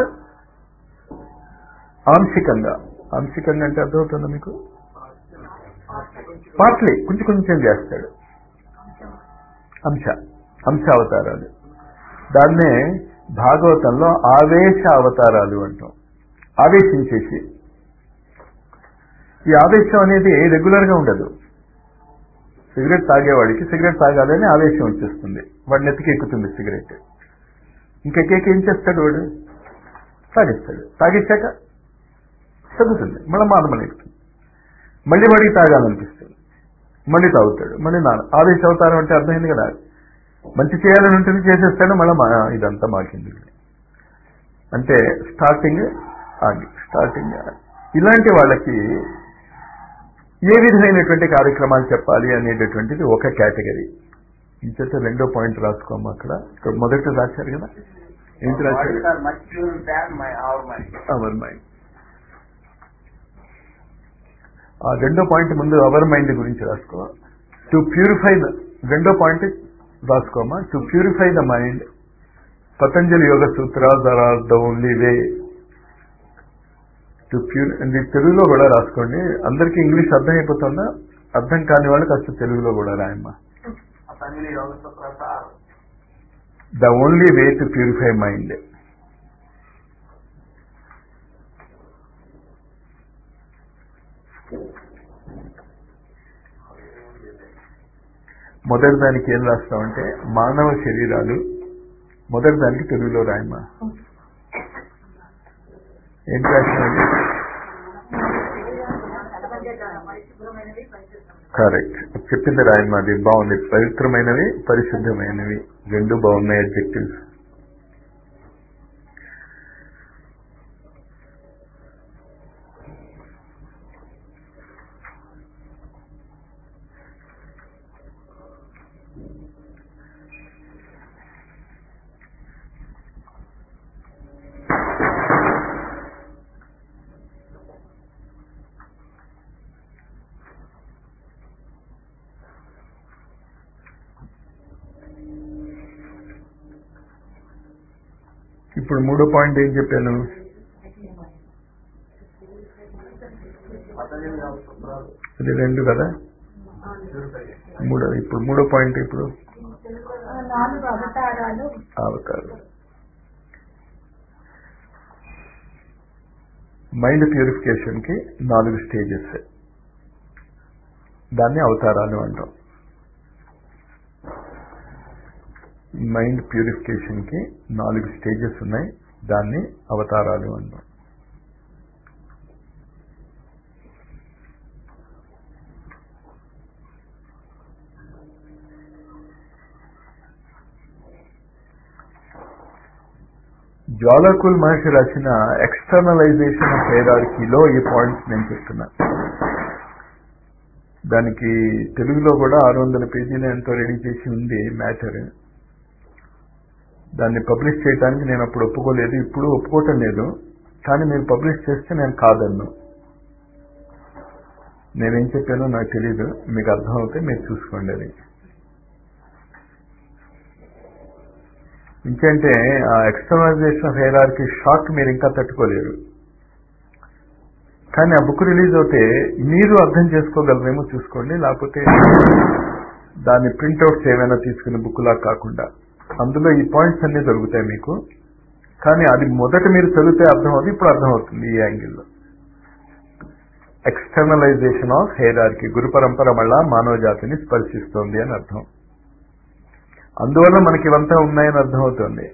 ఆంశికంగా ఆంశికంగా అంటే అర్థమవుతుందా మీకు పార్ట్లీ కొంచెం కొంచెం చేస్తాడు అంశ అంశ అవతారాలు దాన్నే భాగవతంలో ఆవేశ అవతారాలు అంటాం ఆవేశించేసి ఈ ఆవేశం అనేది రెగ్యులర్ గా ఉండదు సిగరెట్ తాగేవాడికి సిగరెట్ తాగాలని ఆవేశం వచ్చేస్తుంది వాడి నెత్తికి ఎక్కుతుంది సిగరెట్ ఇంకా కేక్ ఏం చేస్తాడు వాడు తాగిస్తాడు తాగేశాక తగ్గుతుంది మళ్ళీ మానమనేస్తుంది మళ్ళీ వాడికి తాగాలనిపిస్తుంది మళ్ళీ తాగుతాడు మళ్ళీ నా ఆదేశ అవతారం అంటే అర్థమైంది కదా మంచి చేయాలని ఉంటుంది చేసేస్తాడు మళ్ళీ మా ఇదంతా మాకింది అంటే స్టార్టింగ్ ఆగి స్టార్టింగ్ ఆగి. ఇలాంటి వాళ్ళకి ఏ విధమైనటువంటి కార్యక్రమాలు చెప్పాలి అనేటటువంటిది ఒక కేటగిరీ ఇంచేత రెండో పాయింట్ రాసుకోము అక్కడ ఇక్కడ మొదట రాశారు కదా ఏంటి రాశారు Bodies are much purer than my our mind. Our mind ఆ రెండో పాయింట్ ముందు అవర్ మైండ్ గురించి రాసుకో టు ప్యూరిఫై ద రెండో పాయింట్ రాసుకోమా to purify the mind Patanjali Yoga Sutras are the only way to pure ఇది తెలుగులో కూడా రాసుకోండి అందరికీ ఇంగ్లీష్ అర్థమైపోతుందా అర్థం కాని వాళ్ళు కాస్త తెలుగులో కూడా రాయమ్మా Patanjali Yoga Sutras are the only way to purify mind మొదటి దానికి ఏం రాస్తామంటే మానవ శరీరాలు మొదటి దానికి తెలుగులో రాయమ్మా ఏం రాసినది కరెక్ట్ చెప్పింది రాయమ్మా అది బాగుంది పవిత్రమైనవి పరిశుద్ధమైనవి రెండు బాగున్నాయి అడ్జెక్టివ్స్ ఇప్పుడు మూడో పాయింట్ ఏం చెప్పాను Patanjali Yoga Sutras ఇది రెండు కదా purify. మూడో ఇప్పుడు మూడో పాయింట్ ఇప్పుడు నాలుగు అవతారాలు అవతారం మైండ్ ప్యూరిఫికేషన్ కి నాలుగు స్టేజెస్ దాన్ని అవతారాలు అంటాం మైండ్ ప్యూరిఫికేషన్ కి నాలుగు స్టేజెస్ ఉన్నాయి దాన్ని అవతారాలు అంటాం జ్వాలకుల్ మహర్షి రాసిన ఎక్స్టర్నలైజేషన్ ఆఫ్ హైరార్కీలో ఈ పాయింట్స్ నేను చెప్తున్నా దానికి తెలుగులో కూడా ఆరు వందల పేజీలు ఎంతో రెడీ చేసి ఉంది మ్యాటర్ దాన్ని పబ్లిష్ చేయడానికి నేను అప్పుడు ఒప్పుకోలేదు ఇప్పుడు ఒప్పుకోవటం లేదు కానీ మీరు పబ్లిష్ చేస్తే నేను కాదన్ను నేనేం చెప్పానో నాకు తెలియదు మీకు అర్థమవుతే మీరు చూసుకోండి అది ఇంకంటే ఆ ఎక్స్టర్నలైజేషన్ ఆఫ్ హెయిరార్కి షాక్ మీరు ఇంకా తట్టుకోలేరు కానీ ఆ బుక్ రిలీజ్ అవుతే మీరు అర్థం చేసుకోగలరేమో చూసుకోండి లేకపోతే దాని ప్రింట్అవుట్స్ ఏమైనా తీసుకుని బుక్ లా కాకుండా అందులో ఈ పాయింట్స్ అన్ని దొరుకుతాయి మీకు కానీ అది మొదట మీరు చదివితే అర్థం అవుతుంది ఇప్పుడు అర్థమవుతుంది ఈ యాంగిల్లో ఎక్స్టర్నలైజేషన్ ఆఫ్ హెయిరార్కి గురు పరంపర మళ్ళా మానవ జాతిని స్పర్శిస్తోంది అని అర్థం అందువల్ల మనకి ఇవంతా ఉన్నాయని అర్థమవుతుంది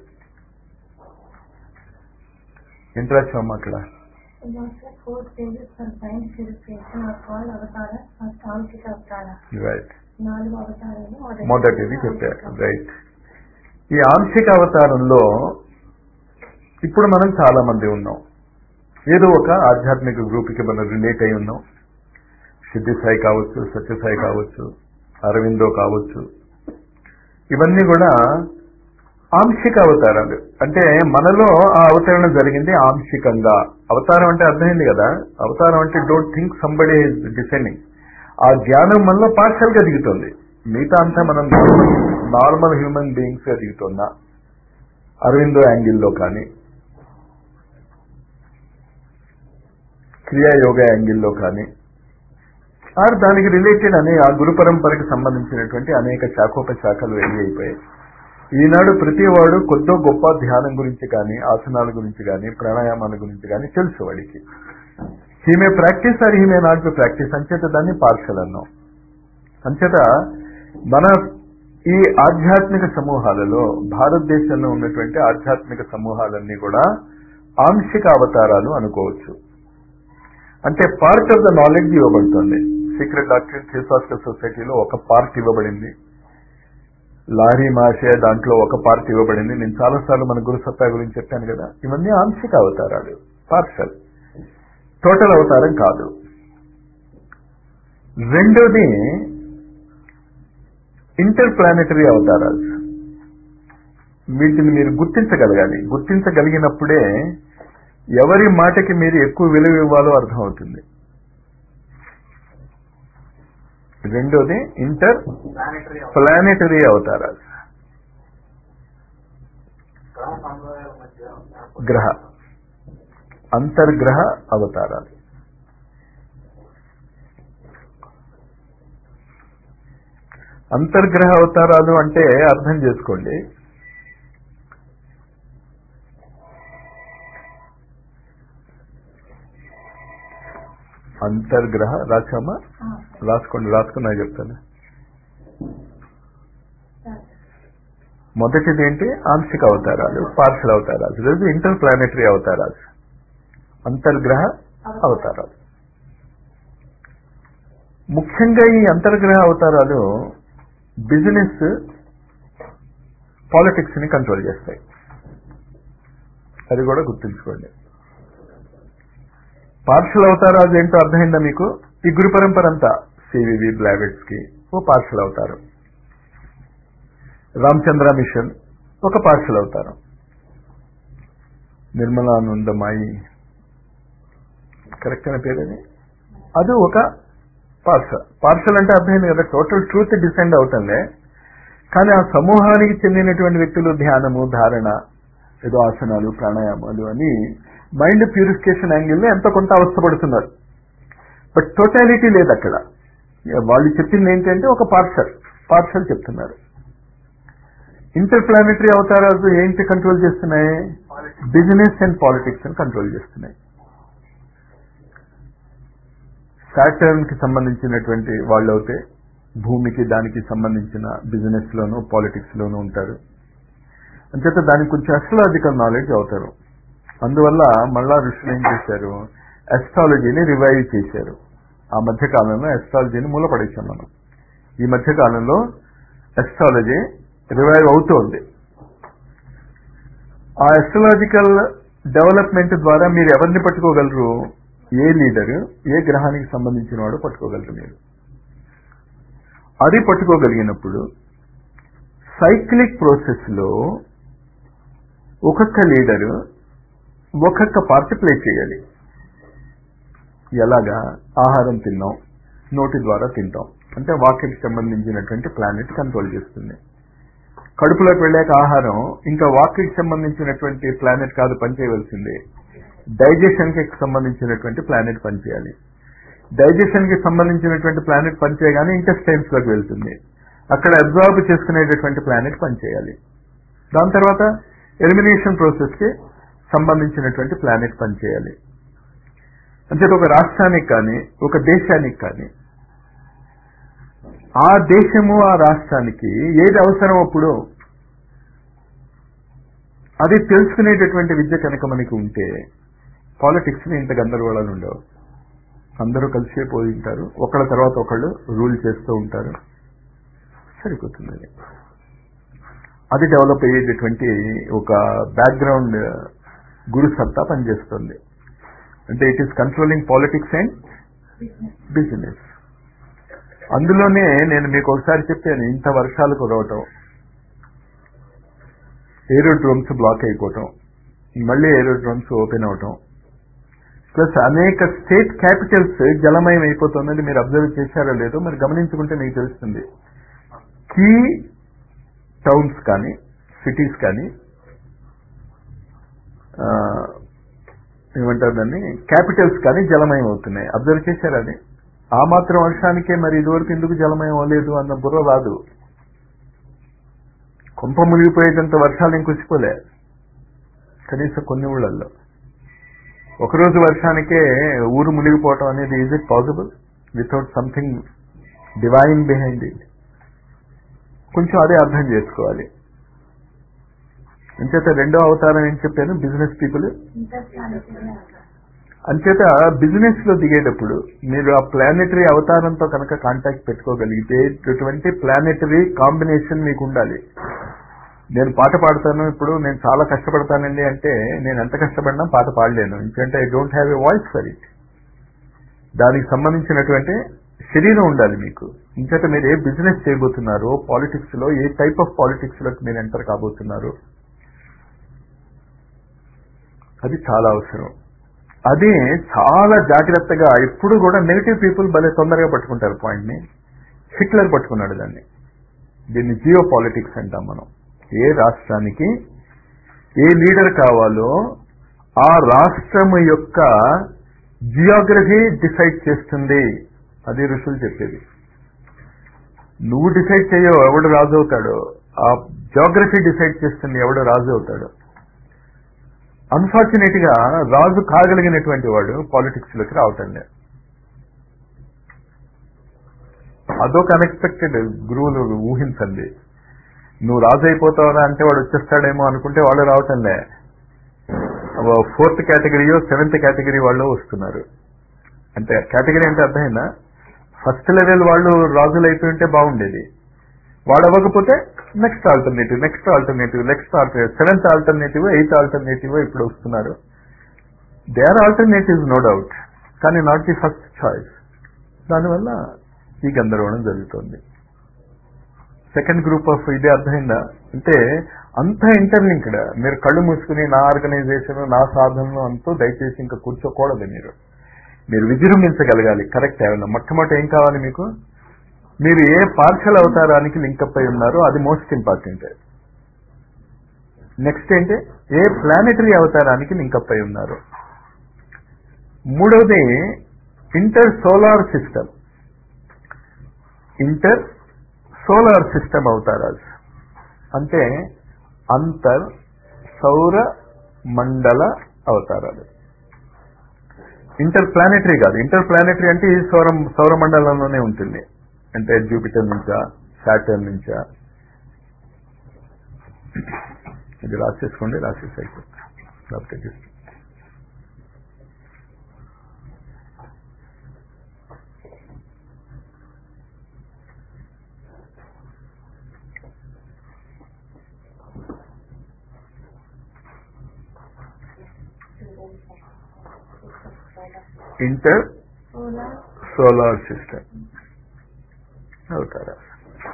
ఇంట్రెస్ట్ అమ్మ అక్కడ four stages for mind purification of all అవతార సాంఖ్యక అవతార రైట్ నాలుగు అవతారాలు మొదటిది చెప్పారు రైట్ ఈ ఆంశిక అవతారంలో ఇప్పుడు మనం చాలా మంది ఉన్నాం ఏదో ఒక ఆధ్యాత్మిక గ్రూప్కి మనం రిలేట్ అయి ఉన్నాం సిద్ధి సాయి కావచ్చు సత్యసాయి కావచ్చు అరవిందో కావచ్చు ఇవన్నీ కూడా ఆంశిక అవతారాలు అంటే మనలో ఆ అవతరణ జరిగింది ఆంశికంగా అవతారం అంటే అర్థమైంది కదా అవతారం అంటే డోంట్ థింక్ సంబడి డిసెండింగ్ ఆ జ్ఞానం మనలో పార్షల్ గా దిగుతుంది మిగతా అంతా మనం నార్మల్ హ్యూమన్ బీయింగ్స్ గా దిగుతుందా అరవిందో యాంగిల్లో కానీ క్రియాయోగ యాంగిల్లో కానీ ఆర్ దానికి రిలేటెడ్ అనే ఆ గురు పరంపరకి సంబంధించినటువంటి అనేక శాఖోపశాఖలు రెడీ అయిపోయాయి ఈనాడు ప్రతి వాడు కొద్దో గొప్ప ధ్యానం గురించి కానీ ఆసనాల గురించి కానీ ప్రాణాయామాల గురించి కానీ తెలుసు వాడికి he may practice or he may not be practice అంచేత దాన్ని పార్షల్ అన్నాం అంచేత మన ఈ ఆధ్యాత్మిక సమూహాలలో భారతదేశంలో ఉన్నటువంటి ఆధ్యాత్మిక సమూహాలన్నీ కూడా ఆంశిక అవతారాలు అనుకోవచ్చు అంటే పార్ట్ ఆఫ్ ద నాలెడ్జ్ ఇవ్వబడుతుంది సీక్రెట్ డాక్టర్ థియోసాఫికల్ సొసైటీలో ఒక పార్ట్ ఇవ్వబడింది లారీ మాషే దాంట్లో ఒక పార్ట్ ఇవ్వబడింది నేను చాలాసార్లు మన గురు సత్తా గురించి చెప్పాను కదా ఇవన్నీ ఆంశిక అవతారాలు పార్షల్ టోటల్ అవతారం కాదు రెండోది ఇంటర్ ప్లానెటరీ అవతారాలు వీటిని మీరు గుర్తించగలగాలి గుర్తించగలిగినప్పుడే ఎవరి మాటకి మీరు ఎక్కువ విలువ ఇవ్వాలో అర్థమవుతుంది రెండోది ఇంటర్ ప్లానెటరీ ప్లానెటరీ అవతారాలు గ్రహ సముదాయాల మధ్య గ్రహ అంతర్గ్రహ అవతారాలు అంతర్గ్రహ అవతారాలు అంటే అర్థం చేసుకోండి అంతర్గ్రహ రాసామా రాసుకోండి రాసుకున్నా చెప్తాను మొదటిది ఏంటి ఆంశిక అవతారాలు పార్షల్ అవతారాలు లేదు ఇంటర్ ప్లానెటరీ అవతారాలు అంతర్గ్రహ అవతారాలు ముఖ్యంగా ఈ అంతర్గ్రహ అవతారాలు బిజినెస్ పాలిటిక్స్ ని కంట్రోల్ చేస్తాయి అది కూడా గుర్తుంచుకోండి పార్షల్ అవతారాలు ఏంటో అర్థమైందా మీకు ఈ గురు పరంపర అంతా సివివి బ్లావెట్స్ కి ఓ పార్షల్ అవతారం రామచంద్ర మిషన్ ఒక పార్షల్ అవతారం నిర్మలానందమాయి కరెక్ట్ అయిన పేరేది అది ఒక పార్షల్ పార్షల్ అంటే అర్థమైంది కదా టోటల్ ట్రూత్ డిసెండ్ అవుతుంది కానీ ఆ సమూహానికి చెందినటువంటి వ్యక్తులు ధ్యానము ధారణ ఏదో ఆసనాలు ప్రాణాయామాలు అని మైండ్ ప్యూరిఫికేషన్ యాంగిల్లో ఎంతో కొంత అవస్థపడుతున్నారు బట్ టోటాలిటీ లేదు అక్కడ వాళ్ళు చెప్పింది ఏంటంటే ఒక పార్షల్ పార్షల్ చెప్తున్నారు ఇంటర్ ప్లానెటరీ అవతారాలు ఏంటి కంట్రోల్ చేస్తున్నాయి బిజినెస్ అండ్ పాలిటిక్స్ అని కంట్రోల్ చేస్తున్నాయి సాటర్న్ కి సంబంధించినటువంటి వాళ్ళు అయితే భూమికి దానికి సంబంధించిన బిజినెస్ లోను పాలిటిక్స్ లోను ఉంటారు అంచేత దానికి కొంచెం అస్ట్రాలజికల్ నాలెడ్జ్ అవుతారు అందువల్ల మళ్ళా ఋషులు ఏం చేశారు అస్ట్రాలజీని రివైవ్ చేశారు ఆ మధ్య కాలంలో అస్ట్రాలజీని మూలపడేశాం మనం ఈ మధ్య కాలంలో అస్ట్రాలజీ రివైవ్ అవుతోంది ఆ అస్ట్రాలజికల్ డెవలప్మెంట్ ద్వారా మీరు ఎవరిని పట్టుకోగలరు ఏ లీడరు ఏ గ్రహానికి సంబంధించిన వాడు పట్టుకోగలరు మీరు అది పట్టుకోగలిగినప్పుడు సైక్లిక్ ప్రాసెస్ లో ఒక్కొక్క లీడరు ఒక్కొక్క పార్ట్ ప్లే చేయాలి ఎలాగా ఆహారం తిన్నాం నోటి ద్వారా తింటాం అంటే వాక్యకి సంబంధించినటువంటి ప్లానెట్ కంట్రోల్ చేస్తుంది కడుపులోకి వెళ్ళాక ఆహారం ఇంకా వాక్యకి సంబంధించినటువంటి ప్లానెట్ కాదు పనిచేయవలసింది డైజెషన్ కి సంబంధించినటువంటి ప్లానెట్ పనిచేయాలి డైజెషన్ కి సంబంధించినటువంటి ప్లానెట్ పనిచేయగానే ఇంటెస్టైన్స్ లోకి వెళ్తుంది అక్కడ అబ్జార్బ్ చేసుకునేటటువంటి ప్లానెట్ పనిచేయాలి దాని తర్వాత ఎలిమినేషన్ ప్రాసెస్ కి సంబంధించినటువంటి ప్లానెట్ పనిచేయాలి అంటే ఒక రాష్ట్రానికి కానీ ఒక దేశానికి కానీ ఆ దేశము ఆ రాష్ట్రానికి ఏది అవసరం అప్పుడు అది తెలుసుకునేటటువంటి విద్య కనుక మనకి ఉంటే పాలిటిక్స్ ని ఇంత గందరగోళాలు ఉండవు అందరూ కలిసే పోయి ఉంటారు ఒకళ్ళ తర్వాత ఒకళ్ళు రూల్ చేస్తూ ఉంటారు సరిపోతుంది అది అది డెవలప్ అయ్యేటటువంటి ఒక బ్యాక్గ్రౌండ్ గురు సత్తా పనిచేస్తుంది అంటే it is controlling politics and business అందులోనే నేను మీకు ఒకసారి చెప్పాను ఇంత వర్షాలు కురవటం ఏరోడ్రోమ్స్ బ్లాక్ అయిపోవటం మళ్ళీ ఏరోడ్రోమ్స్ ఓపెన్ అవటం ప్లస్ అనేక స్టేట్ క్యాపిటల్స్ జలమయం అయిపోతుందని మీరు అబ్జర్వ్ చేశారో లేదో మరి గమనించుకుంటే మీకు తెలుస్తుంది కీ టౌన్స్ కానీ సిటీస్ కానీ ఆ, ఏమంటారు దాన్ని క్యాపిటల్స్ కానీ జలమయం అవుతున్నాయి అబ్జర్వ్ చేశారు అది ఆ మాత్రం వర్షానికే మరి ఇదివరకు ఎందుకు జలమయం అవ్వలేదు అన్న బుర్ర రాదు కొంప మునిగిపోయేటంత వర్షాలు ఇంకొచ్చిపోలే కనీసం కొన్ని ఊళ్ళల్లో ఒకరోజు వర్షానికే ఊరు మునిగిపోవటం అనేది is it possible without something divine behind it కొంచెం అదే అర్థం చేసుకోవాలి అంచేత రెండో అవతారం ఏం చెప్పాను బిజినెస్ పీపుల్ ఇంటర్ ప్లానెటరీ అవతారం అంచేత బిజినెస్ లో దిగేటప్పుడు మీరు ఆ ప్లానెటరీ అవతారంతో కనుక కాంటాక్ట్ పెట్టుకోగలిగితే ఇటువంటి ప్లానెటరీ కాంబినేషన్ మీకు ఉండాలి నేను పాట పాడతాను ఇప్పుడు నేను చాలా కష్టపడతానండి అంటే నేను ఎంత కష్టపడినా పాట పాడలేను ఎందుకంటే I don't have a voice for it దానికి సంబంధించినటువంటి శరీరం ఉండాలి మీకు ఇంకట మీరు ఏ బిజినెస్ చేయబోతున్నారో పాలిటిక్స్ లో ఏ టైప్ ఆఫ్ పాలిటిక్స్ లోకి మీరు ఎంటర్ కాబోతున్నారు అది చాలా అవసరం అదే చాలా జాగ్రత్తగా ఎప్పుడు కూడా నెగిటివ్ పీపుల్ భలే తొందరగా పట్టుకుంటారు పాయింట్ ని హిట్లర్ పట్టుకున్నాడు దాన్ని దీన్ని జియో పాలిటిక్స్ అంటాం మనం ఏ రాష్ట్రానికి ఏ లీడర్ కావాలో ఆ రాష్ట్రం యొక్క జియోగ్రఫీ డిసైడ్ చేస్తుంది అది ఋషులు చెప్పేది నువ్వు డిసైడ్ చేయవు ఎవడు రాజు అవుతాడో ఆ జియోగ్రఫీ డిసైడ్ చేస్తుంది ఎవడు రాజు అవుతాడో అన్ఫార్చునేట్ గా రాజు కాగలిగినటువంటి వాడు పాలిటిక్స్ లోకి రావటం లేదు అదొక అన్ఎక్స్పెక్టెడ్ గురువులు ఊహించండి నువ్వు రాజు అయిపోతావరా అంటే వాడు వచ్చేస్తాడేమో అనుకుంటే వాళ్ళు రావటంలే ఫోర్త్ కేటగిరీయో సెవెంత్ కేటగిరీ వాళ్ళు వస్తున్నారు అంటే కేటగిరీ అంటే అర్థమైందా ఫస్ట్ లెవెల్ వాళ్ళు రాజులు అయిపోయి ఉంటే బాగుండేది వాడు అవ్వకపోతే next alternative next alternative next alternative seventh alternative eighth alternative ఇప్పుడు వస్తున్నారు they are alternatives no doubt కానీ నాట్ ది ఫస్ట్ చాయిస్ దానివల్ల ఈ గందరగోళం జరుగుతుంది సెకండ్ గ్రూప్ ఆఫ్ ఇది అర్థమైందా అంటే అంత ఇంటర్లింక్డ్ మీరు కళ్ళు మూసుకుని నా ఆర్గనైజేషన్ నా సాధనలు అంటూ దయచేసి ఇంకా కూర్చోకూడదు మీరు మీరు విజృంభించగలగాలి కరెక్ట్ ఏమన్నా మొట్టమొదటి ఏం కావాలి మీకు మీరు ఏ పార్షల్ అవతారానికి లింకప్ అయి ఉన్నారో అది మోస్ట్ ఇంపార్టెంట్ నెక్స్ట్ ఏంటి ఏ ప్లానెటరీ అవతారానికి లింకప్ అయి ఉన్నారు మూడవది inter solar system inter solar system అవతారాలు అంటే అంతర్ సౌర మండల అవతారాలు ఇంటర్ ప్లానెటరీ కాదు ఇంటర్ ప్లానెటరీ అంటే ఈ సౌర సౌరమండలంలోనే ఉంటుంది అంటే జూపిటర్ నుంచా సాటర్న్ నుంచా ఇది రాసేసుకోండి రాసేసి అయిపోతుంది లేకపోతే just- inter solar, solar system అవుతారా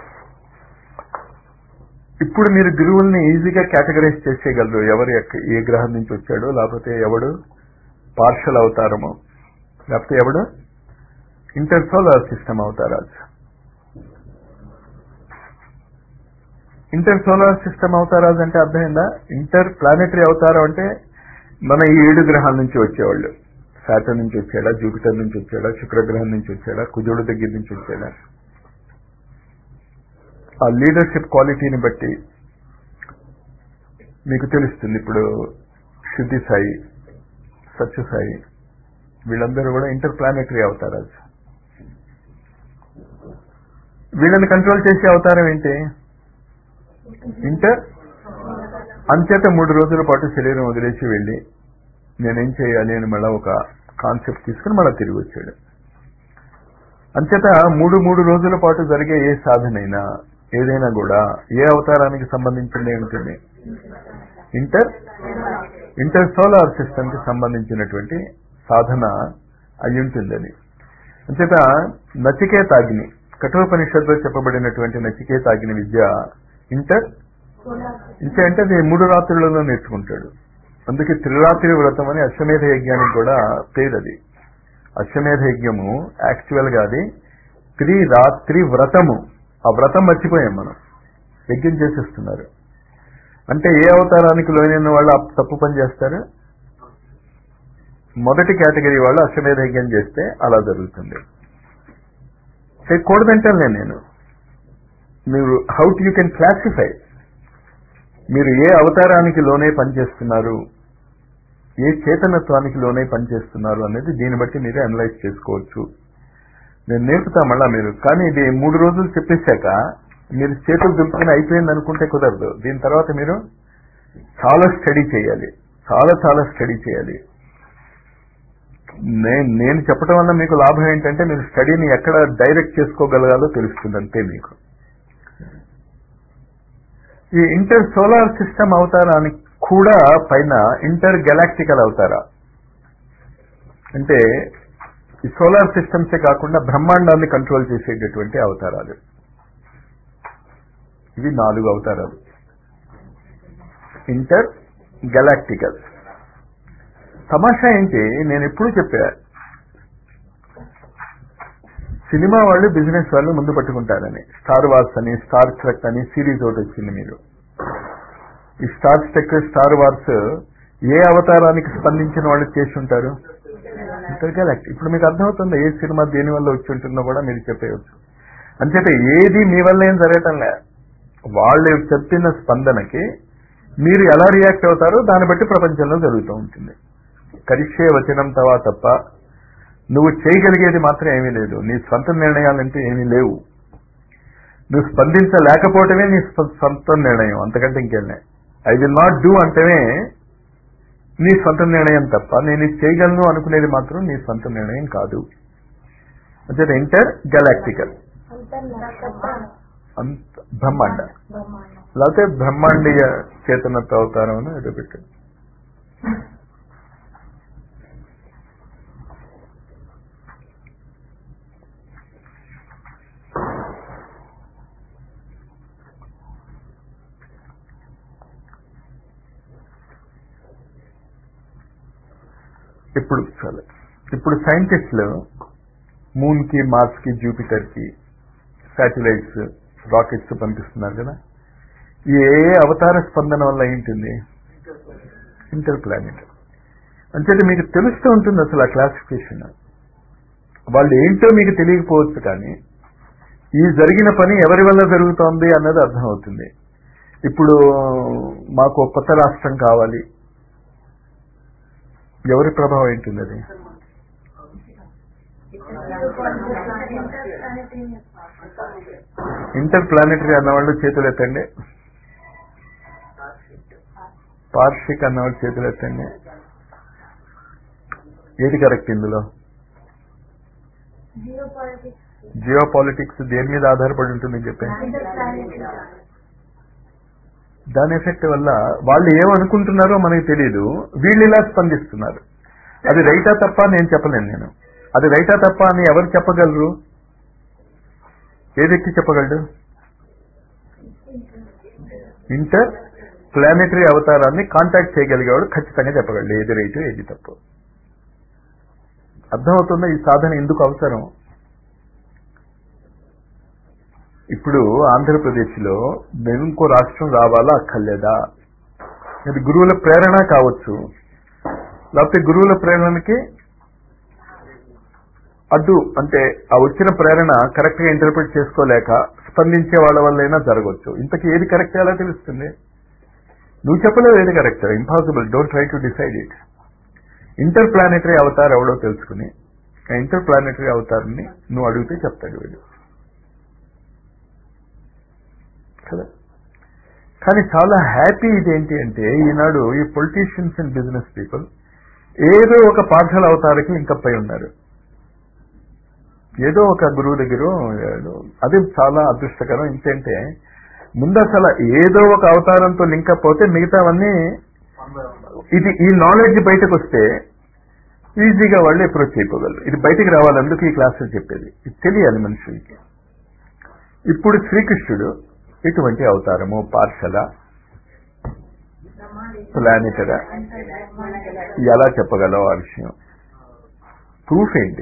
ఇప్పుడు మీరు గురువుల్ని ఈజీగా కేటగరైజ్ చేసేయగలరు ఎవరు ఎక్క- ఏ గ్రహం నుంచి వచ్చాడో లేకపోతే ఎవడు పార్షల్ అవతారమో లేకపోతే ఎవడు ఇంటర్ సోలార్ సిస్టమ్ అవతారా ఇంటర్ సోలార్ సిస్టమ్ అవతారాలు అంటే అర్థమైందా ఇంటర్ ప్లానెటరీ అవతారం అంటే మన ఈ ఏడు గ్రహాల నుంచి వచ్చేవాళ్ళు సాటర్న్ నుంచి వచ్చాడా జూపిటర్ నుంచి వచ్చాడా శుక్రగ్రహం నుంచి వచ్చాడా కుజుడు దగ్గర నుంచి వచ్చాడా ఆ లీడర్షిప్ క్వాలిటీని బట్టి మీకు తెలుస్తుంది ఇప్పుడు సిద్ధి సాయి సత్య సాయి వీళ్ళందరూ కూడా ఇంటర్ ప్లానెటరీ అవతారాలు వీళ్ళని కంట్రోల్ చేసే అవతారం ఏంటి ఇంటర్ అంచేత మూడు రోజుల పాటు శరీరం వదిలేసి వెళ్ళి నేనేం చేయాలి అని మళ్ళా ఒక కాన్సెప్ట్ తీసుకుని మళ్ళీ తిరిగి వచ్చాడు అంచేత మూడు మూడు రోజుల పాటు జరిగే ఏ సాధనైనా ఏదైనా కూడా ఏ అవతారానికి సంబంధించింది ఉంటుంది ఇంటర్ ఇంటర్ సోలార్ సిస్టమ్ కి సంబంధించినటువంటి సాధన అయి ఉంటుంది అది అంచేత నచికేతాగ్ని కఠోపనిషత్తులో చెప్పబడినటువంటి నచికేతాగ్ని విద్య ఇంటర్ solar, ఇంతే అంటే అది మూడు రాత్రులలో నేర్చుకుంటాడు అందుకే త్రిరాత్రి వ్రతం అని అశ్వమేధ యజ్ఞానికి కూడా పేరు అది అశ్వమేధ యజ్ఞము యాక్చువల్ గా అది త్రిరాత్రి వ్రతము ఆ వ్రతం మర్చిపోయాం మనం యజ్ఞం చేసేస్తున్నారు అంటే ఏ అవతారానికి లోనైన వాళ్ళు ఆ తప్పు పని చేస్తారు మొదటి కేటగిరీ వాళ్ళు అశ్వమేధ యజ్ఞం చేస్తే అలా జరుగుతుంది చేయకూడదంటాను నేను మీరు హౌ యూ కెన్ క్లాసిఫై మీరు ఏ అవతారానికి లోనే పనిచేస్తున్నారు ఏ చేతనత్వానికి లోనే పనిచేస్తున్నారు అనేది దీన్ని బట్టి మీరే అనలైజ్ చేసుకోవచ్చు నేను నేర్పుతా మళ్ళా మీరు కానీ ఇది మూడు రోజులు చెప్పేశాక మీరు చేతులు దులుపుకుని అయిపోయింది అనుకుంటే కుదరదు దీని తర్వాత మీరు చాలా స్టడీ చేయాలి చాలా చాలా స్టడీ చేయాలి నేను నేను చెప్పడం వల్ల మీకు లాభం ఏంటంటే మీరు స్టడీని ఎక్కడ డైరెక్ట్ చేసుకోగలగాలో తెలుస్తుంది అంతే మీకు ఈ ఇంటర్ సోలార్ సిస్టమ్ అవతారానికి కూడా పైన ఇంటర్ గెలాక్టికల్ అవతారా అంటే ఈ సోలార్ సిస్టమ్సే కాకుండా బ్రహ్మాండాన్ని కంట్రోల్ చేసేటటువంటి అవతారాలు ఇవి నాలుగు అవతారాలు ఇంటర్ గెలాక్టికల్ తమాషా ఏంటి నేను ఎప్పుడు చెప్పా సినిమా వాళ్ళు బిజినెస్ వాళ్ళు ముందు పట్టుకుంటారని స్టార్ వార్స్ అని స్టార్ ట్రెక్ అని సిరీస్ ఒకటి వచ్చింది మీరు ఈ స్టార్ ట్రెక్ స్టార్ వార్స్ ఏ అవతారానికి స్పందించిన వాళ్ళు చేసి ఉంటారు ఇంటర్ గెలాక్టిక్ ఇప్పుడు మీకు అర్థమవుతుంది ఏ సినిమా దేని వల్ల వచ్చి ఉంటుందో కూడా మీరు చెప్పేయచ్చు అంచేత ఏది మీ వల్ల ఏం జరగటం లే వాళ్ళు చెప్పిన స్పందనకి మీరు ఎలా రియాక్ట్ అవుతారో దాన్ని బట్టి ప్రపంచంలో జరుగుతూ ఉంటుంది కరిష్యే వచనం తవా తప్ప నువ్వు చేయగలిగేది మాత్రం ఏమీ లేదు నీ స్వంత నిర్ణయాలంటే ఏమీ లేవు నువ్వు స్పందించలేకపోవటమే నీ స్వ- సొంత నిర్ణయం అంతకంటే ఇంకేం ఐ విల్ నాట్ డూ అంటేనే నీ సొంత నిర్ణయం తప్ప నేను ఇది చేయగలను అనుకునేది మాత్రం నీ సొంత నిర్ణయం కాదు అంటే ఇంటర్ గెలాక్టికల్ అంత బ్రహ్మాండ బ్రహ్మాండం లేకపోతే బ్రహ్మాండీయ చేతనత్వ అవతారం అని ఏదో పెట్టారు ఇప్పుడు చాలు ఇప్పుడు సైంటిస్టులు మూన్ కి మార్స్ కి జూపిటర్ కి శాటిలైట్స్ రాకెట్స్ పంపిస్తున్నారు కదా ఈ ఏ ఏ అవతార స్పందన వల్ల ఏంటింది ఇంటర్ ప్లానెట్ అంచేది మీకు తెలుస్తూ ఉంటుంది అసలు ఆ క్లాసిఫికేషన్ వాళ్ళు ఏంటో మీకు తెలియకపోవచ్చు కానీ ఈ జరిగిన పని ఎవరి వల్ల జరుగుతోంది అన్నది అర్థమవుతుంది ఇప్పుడు మాకు ఒక కొత్త రాష్ట్రం కావాలి ఎవరి ప్రభావం ఏంటుంది అది ఇంటర్ ప్లానెటరీ అన్నవాళ్ళు చేతులు ఎత్తండి పార్షిక్ అన్నవాళ్ళు చేతులు ఎత్తండి ఏది కరెక్ట్ ఇందులో జియో పాలిటిక్స్ జియో పాలిటిక్స్ దేని మీద ఆధారపడి ఉంటుంది చెప్పండి ఇంటర్ ప్లానెటరీ దాని ఎఫెక్ట్ వల్ల వాళ్ళు ఏమనుకుంటున్నారో మనకి తెలియదు వీళ్ళు ఇలా స్పందిస్తున్నారు అది రైటా తప్ప నేను చెప్పలేను నేను అది రైటా తప్ప అని ఎవరు చెప్పగలరు ఏ వ్యక్తి చెప్పగలడు ఇంటర్ ప్లానెటరీ అవతారాన్ని కాంటాక్ట్ చేయగలిగేవాడు ఖచ్చితంగా చెప్పగలడు ఏది రైటు ఏది తప్పు అర్థమవుతుందా ఈ సాధన ఎందుకు అవసరం ఇప్పుడు ఆంధ్రప్రదేశ్లో మేము ఇంకో రాష్ట్రం రావాలా అక్కర్లేదా ఇది గురువుల ప్రేరణ కావచ్చు లేకపోతే గురువుల ప్రేరణకి అడ్డు అంటే ఆ వచ్చిన ప్రేరణ కరెక్ట్ గా ఇంటర్ప్రిట్ చేసుకోలేక స్పందించే వాళ్ళ వల్లైనా జరగవచ్చు ఇంతకీ ఏది కరెక్ట్ ఎలా తెలుస్తుంది నువ్వు చెప్పలేవు ఏది correct impossible don't try to decide it interplanetary అవతార్ ఎవడో తెలుసుకుని ఆ ఇంటర్ ప్లానెటరీ అవతారాన్ని నువ్వు అడిగితే చెప్తాడు వీడు కదా కానీ చాలా హ్యాపీ ఇదేంటి అంటే ఈనాడు ఈ పొలిటీషియన్స్ అండ్ బిజినెస్ పీపుల్ ఏదో ఒక పాఠశాల అవతారకి లింకప్ అయి ఉన్నారు ఏదో ఒక గురువు దగ్గర ఏదో అది చాలా అదృష్టకరం ఏంటంటే ముందు అసలు ఏదో ఒక అవతారంతో లింకప్ అవుతే మిగతావన్నీ ఇది ఈ నాలెడ్జ్ బయటకు వస్తే ఈజీగా వాళ్ళు అప్రోచ్ అయిపోగలరు ఇది బయటికి రావాలందుకు ఈ క్లాసులు చెప్పేది ఇది తెలియాలి మనుషులకి ఇప్పుడు శ్రీకృష్ణుడు ఇటువంటి అవతారము పార్షల ప్లానెటరా ఎలా చెప్పగలవు ఆ విషయం ప్రూఫ్ ఏంటి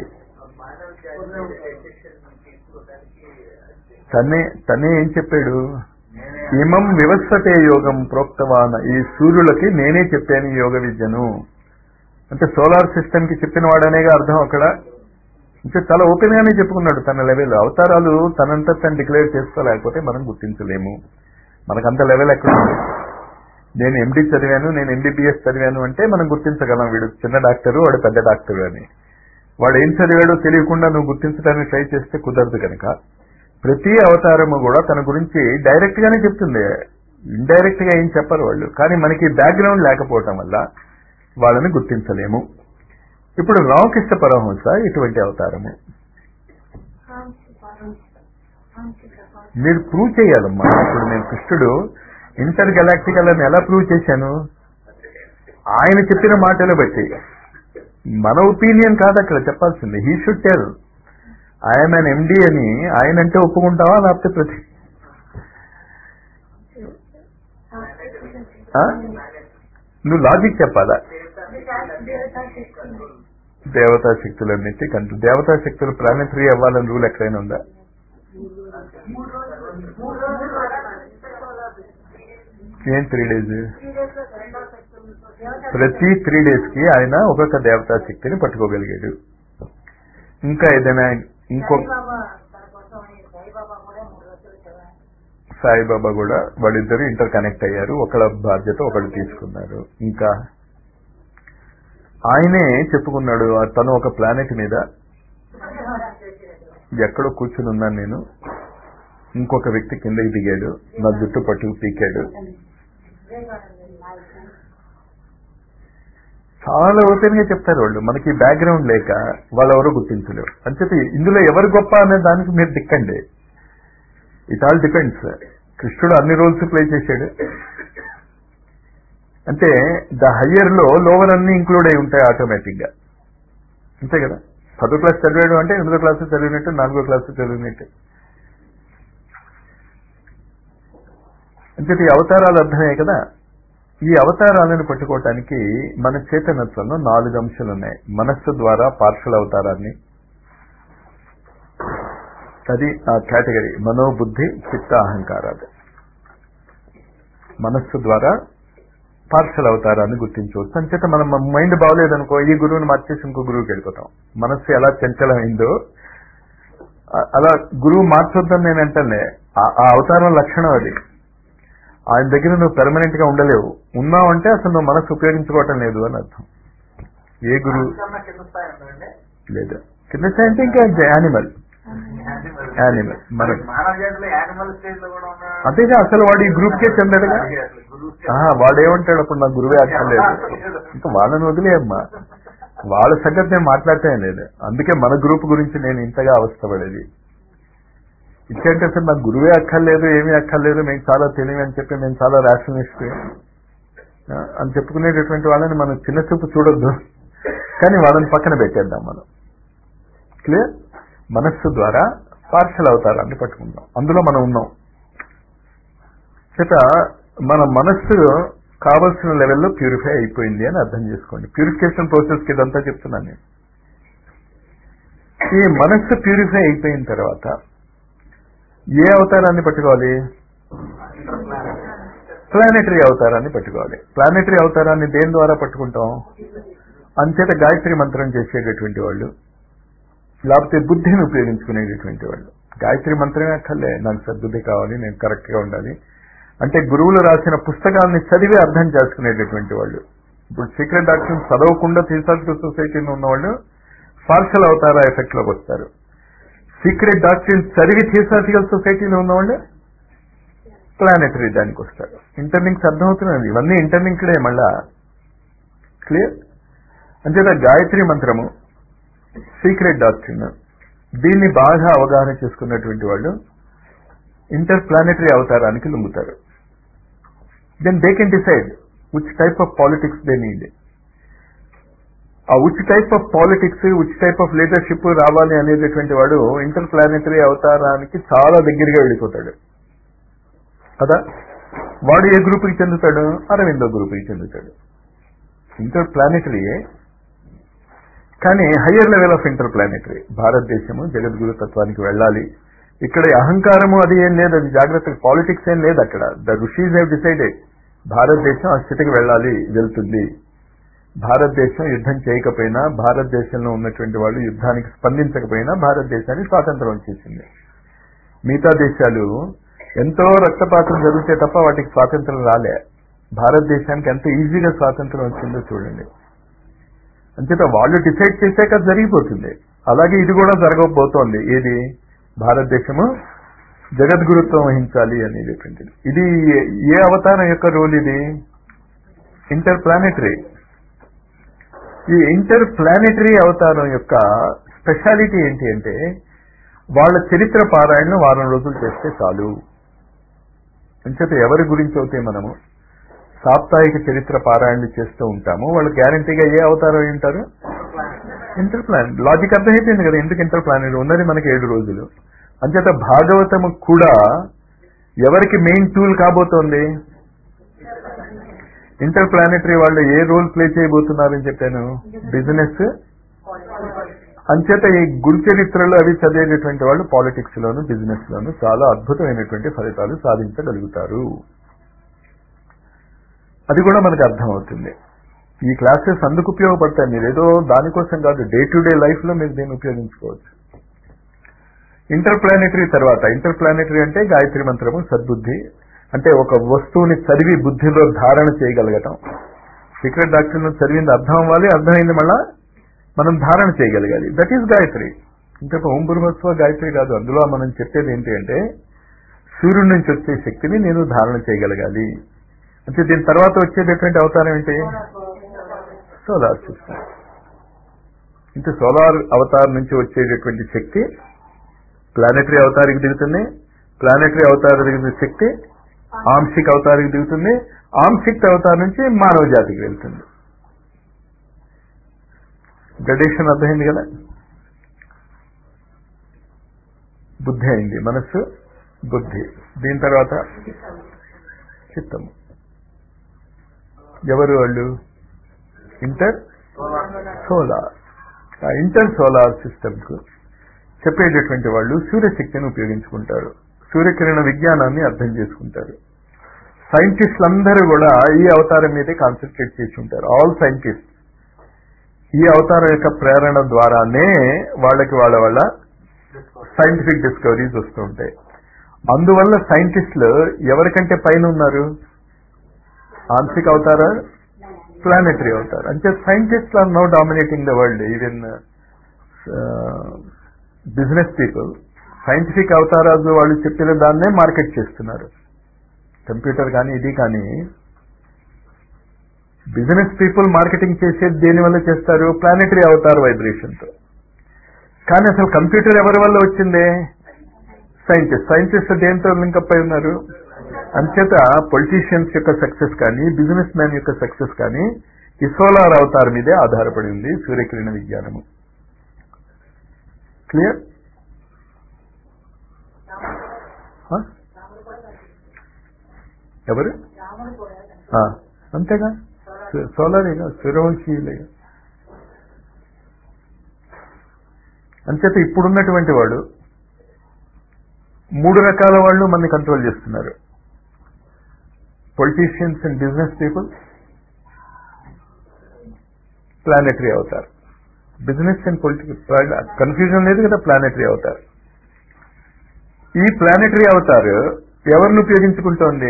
తనే తనే ఏం చెప్పాడు ఇమం వివస్వతే యోగం ప్రోక్తవాన ఈ సూర్యులకి నేనే చెప్పాను ఈ యోగ విద్యను అంటే సోలార్ సిస్టమ్ కి చెప్పిన వాడనేగా అర్థం అక్కడ అంటే చాలా ఓపెన్ గానే చెప్పుకున్నాడు తన లెవెల్ అవతారాలు తనంతా తను డిక్లేర్ చేసుకోలేకపోతే మనం గుర్తించలేము మనకంత లెవెల్ ఎక్కడ ఉంది నేను ఎండి చదివాను నేను ఎంబీబీఎస్ చదివాను అంటే మనం గుర్తించగలం వీడు చిన్న డాక్టరు వాడు పెద్ద డాక్టరు అని వాడు ఏం చదివాడో తెలియకుండా నువ్వు గుర్తించడానికి ట్రై చేస్తే కుదరదు కనుక ప్రతి అవతారము కూడా తన గురించి డైరెక్ట్ గానే చెప్తుంది ఇండైరెక్ట్ గా ఏం చెప్పరు వాళ్ళు కానీ మనకి బ్యాక్గ్రౌండ్ లేకపోవటం వల్ల వాళ్ళని గుర్తించలేము ఇప్పుడు రామకృష్ణ పరమహంస ఇటువంటి అవతారము కాంతి పరంపర కాంతి ప్రకాశం మీరు ప్రూవ్ చేయాలమ్మా ఇప్పుడు నేను కృష్ణుడు ఇంటర్ గెలాక్టికల్ అని ఎలా ప్రూవ్ చేశాను ఆయన చెప్పిన మాటలు బట్టి మన ఒపీనియన్ కాదు అక్కడ చెప్పాల్సింది he should tell I'm an MD అని ఆయన అంటే ఒప్పుకుంటావా లేకపోతే ప్రతి ఆ? నువ్వు లాజిక్ చెప్పాలా దేవతా శక్తి దేవతా శక్తులన్నిటి కంటే దేవతా శక్తులు ప్లానెటరీ అవ్వాలని రూల్ ఎక్కడైనా ఉందా ఏం త్రీ డేస్ ప్రతి త్రీ డేస్ కి ఆయన ఒక్కొక్క దేవతా శక్తిని పట్టుకోగలిగాడు ఇంకా ఏదైనా ఇంకో సాయిబాబా కూడా వాళ్ళిద్దరు ఇంటర్ కనెక్ట్ అయ్యారు ఒకళ్ళ బాధ్యత ఒకళ్ళు తీసుకున్నారు ఇంకా ఆయనే చెప్పుకున్నాడు ఆ తను ఒక ప్లానెట్ మీద ఎక్కడో కూర్చుని ఉన్నాను నేను ఇంకొక వ్యక్తి కిందకి దిగాడు నా జుట్టు పట్టుకు పీకాడు చాలా ఓపెన్ గా చెప్తారు వాళ్ళు మనకి బ్యాక్గ్రౌండ్ లేక వాళ్ళెవరో గుర్తించలేరు అంచేత ఇందులో ఎవరు గొప్ప అనే దానికి మీరు దిక్కండి ఇట్ ఆల్ డిపెండ్స్ కృష్ణుడు అన్ని రోల్స్ ప్లే చేశాడు అంటే ద హయ్యర్ లో లోవర్ అన్ని ఇంక్లూడ్ అయి ఉంటాయి ఆటోమేటిక్ గా అంతే కదా పదో క్లాస్ చదివాడు అంటే ఎనిమిదో క్లాస్ చదివినట్టు నాలుగో క్లాస్ చదివినట్టు అంచేత ఈ అవతారాలు అర్థమే కదా ఈ అవతారాలను పట్టుకోవటానికి మన చేతనత్వంలో నాలుగు అంశాలు ఉన్నాయి మనస్సు ద్వారా పార్షల్ అవతారాన్ని అది ఆ కేటగిరీ మనోబుద్ధి చిత్త అహంకారాలు మనస్సు ద్వారా పార్షల్ అవతారాన్ని గుర్తించవచ్చు అంచేత మనం మైండ్ బాగోలేదనుకో ఈ గురువుని మార్చేసి ఇంకో గురువుకి వెళ్ళిపోతాం మనస్సు ఎలా చంచలమైందో ఆ- అలా గురువు మార్చొద్దని నేను అంటానే ఆ ఆ అవతారం లక్షణం అది ఆయన దగ్గర నువ్వు పెర్మనెంట్ గా ఉండలేవు ఉన్నావంటే అసలు నువ్వు మనసు ఉపయోగించుకోవటం లేదు అని అర్థం ఏ గురువు కన్నా కింద స్థాయి ఉందండి లేదు కింద స్థాయి అంటే ఇంకా యానిమల్ యానిమల్ మన మానవ జాతిలో యానిమల్ స్టేజ్ లో కూడా ఉన్న అంతేగా అసలు వాడు ఈ గ్రూప్ కే చెందడుగా అసలు గురువు stage ఆహా, వాడేమంటాడు అప్పుడు నా గురువే అక్కర్లేదు ఇంకా వాళ్ళని వదిలేయమ్మా వాళ్ళ సంగతి నేను మాట్లాడటం లేదు అందుకే మన గ్రూప్ గురించి నేను ఇంతగా అవస్థపడేది ఇచ్చేంటే అసలు నాకు గురువే అక్కర్లేదు ఏమీ అక్కర్లేదు మేము చాలా తెలివి అని చెప్పి మేము చాలా రేషనలిస్ట్ అని చెప్పుకునేటటువంటి వాళ్ళని మనం చిన్న చూపు చూడొద్దు కానీ వాళ్ళని పక్కన పెట్టేద్దాం మనం క్లియర్ మనస్సు ద్వారా పార్షల్ అవతారాన్ని పట్టుకుందాం అందులో మనం ఉన్నాం చేత మన మనస్సు కావలసిన లెవెల్లో ప్యూరిఫై అయిపోయింది అని అర్థం చేసుకోండి ప్యూరిఫికేషన్ ప్రాసెస్ కి ఇదంతా చెప్తున్నాను నేను ఈ మనస్సు ప్యూరిఫై అయిపోయిన తర్వాత ఏ అవతారాన్ని పట్టుకోవాలి ప్లానెటరీ అవతారాన్ని పట్టుకోవాలి ప్లానెటరీ అవతారాన్ని దేని ద్వారా పట్టుకుంటాం అంచేత గాయత్రి మంత్రం చేసేటటువంటి వాళ్ళు లేకపోతే బుద్ధిని ఉపయోగించుకునేటటువంటి వాళ్ళు గాయత్రి మంత్రమే అక్కర్లే నాకు సద్బుద్ధి కావాలి నేను కరెక్ట్ గా ఉండాలి అంటే గురువులు రాసిన పుస్తకాన్ని చదివి అర్థం చేసుకునేటటువంటి వాళ్ళు ఇప్పుడు సీక్రెట్ డాక్టర్ చదవకుండా థియోసాఫికల్ సొసైటీలో ఉన్నవాళ్ళు పార్షల్ అవతార ఎఫెక్ట్ లోకి వస్తారు సీక్రెట్ డాక్టర్ చదివి థియోసాఫికల్ సొసైటీలో ఉన్నవాళ్ళు ప్లానెటరీ దానికి వస్తారు ఇంటర్లింక్స్ అర్థమవుతున్నాయి ఇవన్నీ ఇంటర్లింక్డే మళ్ళా క్లియర్ అంతేత గాయత్రి మంత్రము సీక్రెట్ డాక్టరీన్ దీన్ని బాగా అవగాహన చేసుకున్నటువంటి వాళ్ళు ఇంటర్ ప్లానెటరీ అవతారానికి లొంగుతారు then they can decide which type of politics they need ఆ which type of politics which type of leadership రావాలి అనేటటువంటి వాడు ఇంటర్ ప్లానెటరీ అవతారానికి చాలా దగ్గరగా వెళ్ళిపోతాడు కదా వాడు ఏ గ్రూప్కి చెందుతాడు అరవిందో గ్రూప్కి చెందుతాడు ఇంటర్ ప్లానెటరీయే కానీ higher level of interplanetary భారతదేశము జగద్గురు తత్వానికి వెళ్ళాలి ఇక్కడ ఈ అహంకారము అది ఏం లేదు అది జాగ్రత్త పాలిటిక్స్ ఏం లేదు అక్కడ ద ఋషీస్ హెవ్ డిసైడెడ్ భారతదేశం ఆ స్థితికి వెళ్ళాలి వెళ్తుంది భారతదేశం యుద్ధం చేయకపోయినా భారతదేశంలో ఉన్నటువంటి వాళ్ళు యుద్ధానికి స్పందించకపోయినా భారతదేశానికి స్వాతంత్రం వచ్చేసింది మిగతా దేశాలు ఎంతో రక్తపాతం జరిగితే తప్ప వాటికి స్వాతంత్రం రాలే భారతదేశానికి ఎంత ఈజీగా స్వాతంత్రం వచ్చిందో చూడండి అంచేత వాళ్ళు డిసైడ్ చేశాక అది జరిగిపోతుంది అలాగే ఇది కూడా జరగబోతోంది ఏది భారతదేశము జగద్గురుత్వం వహించాలి అనేటువంటిది ఇది ఏ అవతారం యొక్క రోల్ ఇది ఇంటర్ ప్లానెటరీ ఈ ఇంటర్ ప్లానెటరీ అవతారం యొక్క స్పెషాలిటీ ఏంటి అంటే వాళ్ళ చరిత్ర పారాయణను వారం రోజులు చేస్తే చాలు అంచేత ఎవరి గురించి అయితే మనము సాప్తాహిక చరిత్ర పారాయణలు చేస్తూ ఉంటాము వాళ్ళు గ్యారంటీగా ఏ అవతారం అయి ఉంటారు ఇంటర్ ప్లాన్ లాజిక్ అర్థమైపోయింది కదా ఎందుకు ఇంటర్ ప్లానెట్ ఉన్నది మనకి ఏడు రోజులు అంచేత భాగవతము కూడా ఎవరికి మెయిన్ టూల్ కాబోతోంది ఇంటర్ ప్లానెటరీ వాళ్ళు ఏ రోల్ ప్లే చేయబోతున్నారని చెప్పాను బిజినెస్ అంచేత ఈ గురు చరిత్రలో అవి చదివేటటువంటి వాళ్ళు పాలిటిక్స్ లోను బిజినెస్ లోను చాలా అద్భుతమైనటువంటి ఫలితాలు సాధించగలుగుతారు అది కూడా మనకు అర్థమవుతుంది ఈ క్లాసెస్ అందుకు ఉపయోగపడతాయి మీరు ఏదో దానికోసం కాదు డే టు డే లైఫ్ లో మీరు దీన్ని ఉపయోగించుకోవచ్చు ఇంటర్ ప్లానెటరీ తర్వాత ఇంటర్ ప్లానెటరీ అంటే గాయత్రి మంత్రము సద్బుద్ధి అంటే ఒక వస్తువుని చదివి బుద్ధిలో ధారణ చేయగలగటం సీక్రెట్ డాక్టర్ను చదివింది అర్థం అవ్వాలి అర్థమైంది మళ్ళా మనం ధారణ చేయగలగాలి దట్ ఈస్ గాయత్రి ఇంకా ఓం బృహస్వ గాయత్రి కాదు అందులో మనం చెప్పేది ఏంటి అంటే సూర్యుడి నుంచి వచ్చే శక్తిని నేను ధారణ చేయగలగాలి అంటే దీని తర్వాత వచ్చేటటువంటి అవతారం ఏంటి సోలార్ సిస్టమ్ అంటే సోలార్ అవతారం నుంచి వచ్చేటటువంటి శక్తి ప్లానెటరీ అవతారికి దిగుతుంది ప్లానెటరీ అవతార దిగుతున్న శక్తి ఆంశిక్ అవతారికి దిగుతుంది ఆంశిక్ అవతారం నుంచి మానవ జాతికి వెళ్తుంది గ్రడేషన్ అర్థమైంది కదా బుద్ధి అయింది మనస్సు బుద్ధి దీని తర్వాత చిత్తము ఎవరు వాళ్ళు ఇంటర్ సోలార్ ఆ ఇంటర్ సోలార్ సిస్టమ్ కు చెప్పేటటువంటి వాళ్ళు సూర్యశక్తిని ఉపయోగించుకుంటారు సూర్యకిరణ విజ్ఞానాన్ని అర్థం చేసుకుంటారు సైంటిస్టులు అందరూ కూడా ఈ అవతారం మీదే కాన్సన్ట్రేట్ చేసి ఉంటారు ఆల్ సైంటిస్ట్ ఈ అవతారం యొక్క ప్రేరణ ద్వారానే వాళ్ళకి వాళ్ళ వల్ల సైంటిఫిక్ డిస్కవరీస్ వస్తూ ఉంటాయి అందువల్ల సైంటిస్టులు ఎవరికంటే పైన ఉన్నారు ఆంశిక అవతారా ప్లానెటరీ అవతార్ అంటే సైంటిస్టులు are now dominating the world even business people scientific అవతారాలు వాళ్ళు చెప్పిన దాన్నే మార్కెట్ చేస్తున్నారు కంప్యూటర్ కానీ ఇది కానీ బిజినెస్ పీపుల్ మార్కెటింగ్ చేసేది దేని వల్ల చేస్తారు ప్లానెటరీ అవతార్ వైబ్రేషన్తో కానీ అసలు కంప్యూటర్ ఎవరి వల్ల వచ్చిందే సైంటిస్ట్ సైంటిస్ట్ దేంతో లింకప్ అయి ఉన్నారు అంచేత పొలిటీషియన్స్ యొక్క సక్సెస్ కానీ బిజినెస్ మ్యాన్ యొక్క సక్సెస్ కానీ ఈ సోలార్ అవతార్ మీదే ఆధారపడి ఉంది సూర్యకిరణ విజ్ఞానము క్లియర్ ఎవరు ఆ, అంతేగా సో- సోలారేగా సూర్యవంశీయులేగా అంచేత ఇప్పుడున్నటువంటి వాడు మూడు రకాల వాళ్ళు మనని కంట్రోల్ చేస్తున్నారు politicians and business people planetary అవుతారు బిజినెస్ అండ్ పొలిటికల్ కన్ఫ్యూజన్ లేదు కదా ప్లానెటరీ అవుతారు ఈ ప్లానెటరీ అవతారు ఎవరిని ఉపయోగించుకుంటోంది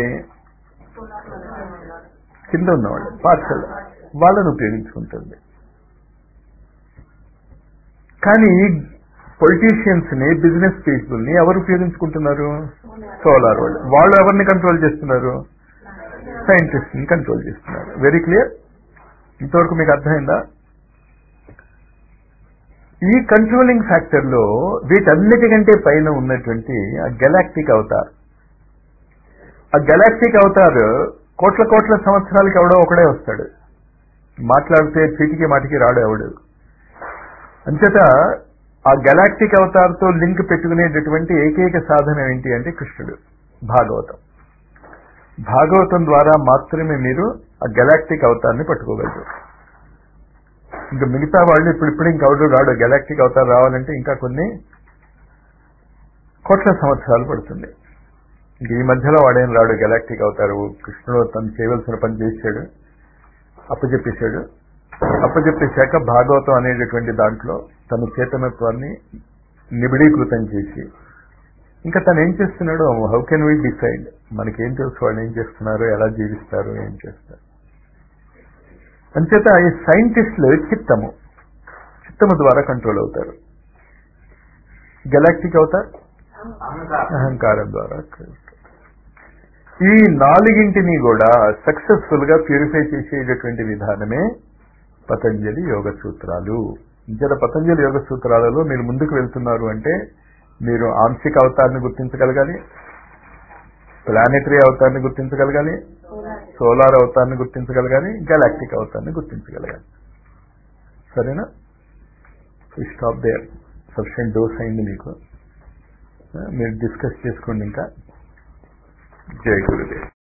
కింద ఉన్నవాళ్ళు పార్షల్ వాళ్ళని ఉపయోగించుకుంటుంది కానీ పొలిటీషియన్స్ ని బిజినెస్ పీపుల్ ని ఎవరు ఉపయోగించుకుంటున్నారు సోలార్ వాళ్ళు వాళ్ళు ఎవరిని కంట్రోల్ చేస్తున్నారు సైంటిస్ట్ ని కంట్రోల్ చేస్తున్నారు వెరీ క్లియర్ ఇంతవరకు మీకు అర్థమైందా ఈ కంట్రోలింగ్ ఫ్యాక్టర్ లో వీటన్నిటికంటే పైన ఉన్నటువంటి ఆ గెలాక్టిక్ అవతార్ ఆ గెలాక్టిక్ అవతార్ కోట్ల కోట్ల సంవత్సరాలకి ఎవడో ఒకడే వస్తాడు మాట్లాడితే చీటికి మాటికి రాడు ఎవడు అంచేత ఆ గెలాక్టిక్ అవతార్తో లింక్ పెట్టుకునేటటువంటి ఏకైక సాధనం ఏంటి అంటే కృష్ణుడు భాగవతం భాగవతం ద్వారా మాత్రమే మీరు ఆ గెలాక్టిక్ అవతారాన్ని పట్టుకోగలరు ఇంకా మిగతా వాళ్ళు ఇప్పుడు ఇప్పుడు ఇంకెవడు రాడు గెలాక్టిక్ అవతారం రావాలంటే ఇంకా కొన్ని కోట్ల సంవత్సరాలు పడుతుంది ఇంక ఈ మధ్యలో వాడేం రాడు గెలాక్టిక్ అవతారు కృష్ణుడు తను చేయవలసిన పని చేశాడు అప్పచెప్పేశాడు అప్పచెప్పేశాక భాగవతం అనేటటువంటి దాంట్లో తన చేతనత్వాన్ని నిబిడీకృతం చేసి ఇంకా తను ఏం చేస్తున్నాడో హౌ కెన్ వీ డిసైడ్ మనకేం తెలుసు వాళ్ళు ఏం చేస్తున్నారు ఎలా జీవిస్తారు ఏం చేస్తారు అంచేత ఈ సైంటిస్టులు చిత్తము చిత్తము ద్వారా కంట్రోల్ అవుతారు గెలాక్టిక్ అవుతారు అహంకారం ద్వారా ఈ నాలుగింటిని కూడా సక్సెస్ఫుల్ గా ప్యూరిఫై చేసేటటువంటి విధానమే పతంజలి యోగ సూత్రాలు ఇంకేత పతంజలి యోగ సూత్రాలలో మీరు ముందుకు వెళ్తున్నారు అంటే మీరు ఆంశిక అవతారాన్ని గుర్తించగలగాలి ప్లానెటరీ అవతారాన్ని గుర్తించగలగాలి సోలార్ అవతారాన్ని గుర్తించగలగాలి గెలాక్టిక్ అవతారాన్ని గుర్తించగలగాలి సరేనా స్టాప్ దేర్ సఫిషియెంట్ డోస్ అయింది మీకు మీరు డిస్కస్ చేసుకోండి ఇంకా జై గురుదేవ్